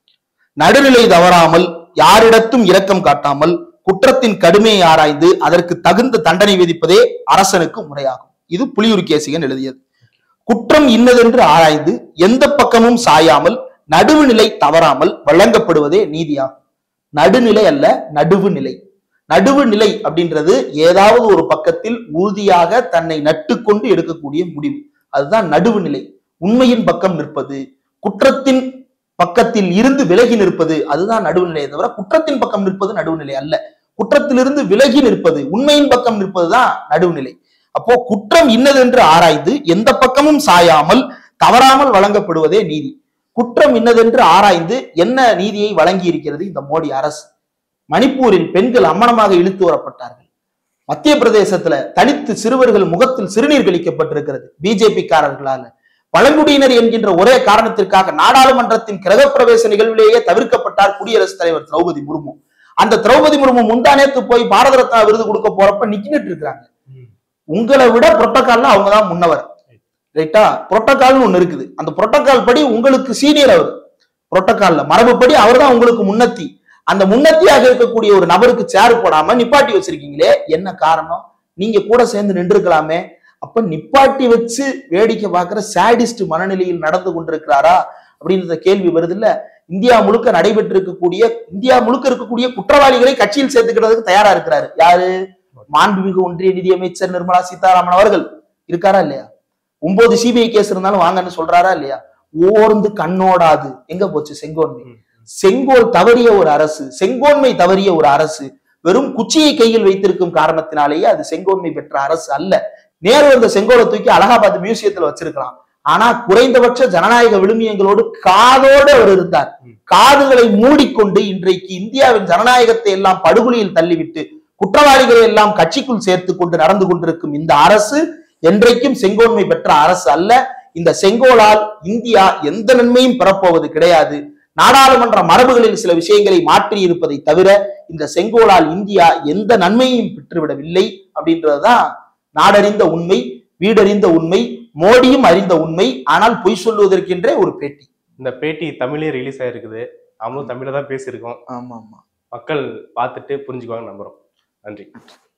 B: நடுநிலை தவறாமல் யாரிடத்தும் இரக்கம் காட்டாமல் குற்றத்தின் கடுமையை ஆராய்ந்து அதற்கு தகுந்த தண்டனை விதிப்பதே அரசனுக்கு முறையாகும் இது புலியூர் கேசிகன் எழுதியது குற்றம் இன்னதென்று ஆராய்ந்து எந்த பக்கமும் சாயாமல் நடுவுநிலை தவறாமல் வழங்கப்படுவதே நீதியாகும் நடுநிலை அல்ல நடுவு நிலை நடுவு நிலை அப்படின்றது ஏதாவது ஒரு பக்கத்தில் உறுதியாக தன்னை நட்டுக்கொண்டு எடுக்கக்கூடிய முடிவு அதுதான் நடுவு நிலை உண்மையின் பக்கம் நிற்பது குற்றத்தின் பக்கத்தில் இருந்து விலகி நிற்பது அதுதான் நடுவுநிலையை தவிர குற்றத்தின் பக்கம் நிற்பது நடுவுநிலை அல்ல குற்றத்திலிருந்து விலகி நிற்பது உண்மையின் பக்கம் நிற்பதுதான் நடுவுநிலை அப்போ குற்றம் இன்னதென்று ஆராய்ந்து எந்த பக்கமும் சாயாமல் தவறாமல் வழங்கப்படுவதே நீதி குற்றம் இன்னதென்று ஆராய்ந்து என்ன நீதியை வழங்கி இருக்கிறது இந்த மோடி அரசு மணிப்பூரில் பெண்கள் அம்மனமாக இழுத்து வரப்பட்டார்கள் மத்திய பிரதேசத்துல தனித்து சிறுவர்கள் முகத்தில் சிறுநீர் கழிக்கப்பட்டிருக்கிறது பிஜேபி காரர்களால பழங்குடியினர் என்கின்ற ஒரே காரணத்திற்காக நாடாளுமன்றத்தின் கிரகப்பிரவேச நிகழ்விலேயே தவிர்க்கப்பட்டார் குடியரசுத் தலைவர் திரௌபதி முர்மு அந்த திரௌபதி முர்மு முந்தானேத்து போய் பாரத ரத்னா விருது கொடுக்க போறப்ப நிக்கிட்டு இருக்காங்க உங்களை விட புரோட்டோகால்ல அவங்க தான் முன்னவர் ரைட்டா புரோட்டோகால்னு ஒண்ணு இருக்குது அந்த புரோட்டோகால் படி உங்களுக்கு சீனியர் அவர் புரோட்டோகால்ல மரபுப்படி அவர் தான் உங்களுக்கு முன்னத்தி அந்த முன்னத்தியாக இருக்கக்கூடிய ஒரு நபருக்கு சேர் போடாம நிப்பாட்டி வச்சிருக்கீங்களே என்ன காரணம் நீங்க கூட சேர்ந்து நின்றுக்கலாமே அப்ப நிப்பாட்டி வச்சு வேடிக்கை பார்க்கிற சாடிஸ்ட் மனநிலையில் நடந்து கொண்டிருக்கிறாரா அப்படின்ற கேள்வி வருது இல்ல இந்தியா முழுக்க நடைபெற்றிருக்கக்கூடிய இந்தியா முழுக்க இருக்கக்கூடிய குற்றவாளிகளை கட்சியில் சேர்த்துக்கிறதுக்கு தயாரா இருக்கிறாரு யாரு மாண்புமிகு ஒன்றிய நிதியமைச்சர் நிர்மலா சீதாராமன் அவர்கள் இருக்காரா இல்லையா ஒன்பது சிபிஐ கேஸ் இருந்தாலும் வாங்கன்னு சொல்றாரா இல்லையா ஓர்ந்து கண்ணோடாது எங்க போச்சு செங்கோன்மை
A: ம்.
B: செங்கோல் தவறிய ஒரு அரசு செங்கோன்மை தவறிய ஒரு அரசு வெறும் குச்சியை கையில் வைத்திருக்கும் காரணத்தினாலேயே அது செங்கோன்மை பெற்ற அரசு அல்ல நேரு அந்த செங்கோலை தூக்கி அலகாபாத் மியூசியத்துல வச்சிருக்கலாம் ஆனா குறைந்தபட்ச ஜனநாயக விழுமியங்களோடு காதோடு அவர் இருந்தார்
A: ம்.
B: காதுகளை மூடிக்கொண்டு இன்றைக்கு இந்தியாவின் ஜனநாயகத்தை எல்லாம் படுகொலியில் தள்ளிவிட்டு குற்றவாளிகளை எல்லாம் கட்சிக்குள் சேர்த்து கொண்டு நடந்து கொண்டிருக்கும் இந்த அரசு என்றைக்கும் செங்கோன்மை பெற்ற அரசு அல்ல இந்த செங்கோலால் இந்தியா எந்த நன்மையும் பெறப்போவது கிடையாது நாடாளுமன்ற மரபுகளில் சில விஷயங்களை மாற்றி இருப்பதை தவிர இந்த செங்கோலால் இந்தியா எந்த நன்மையையும் பெற்றுவிடவில்லை அப்படின்றதுதான் நாடறிந்த உண்மை வீடறிந்த உண்மை மோடியும் அறிந்த உண்மை ஆனால் பொய் சொல்லுவதற்கென்றே ஒரு பேட்டி
A: இந்த பேட்டி தமிழே ரிலீஸ் ஆயிருக்குது நாமளும் தமிழ்ல தான் பேசியிருக்கோம்
B: ஆமா ஆமா
A: மக்கள் பார்த்துட்டு புரிஞ்சுக்குவாங்க நம்புறோம் நன்றி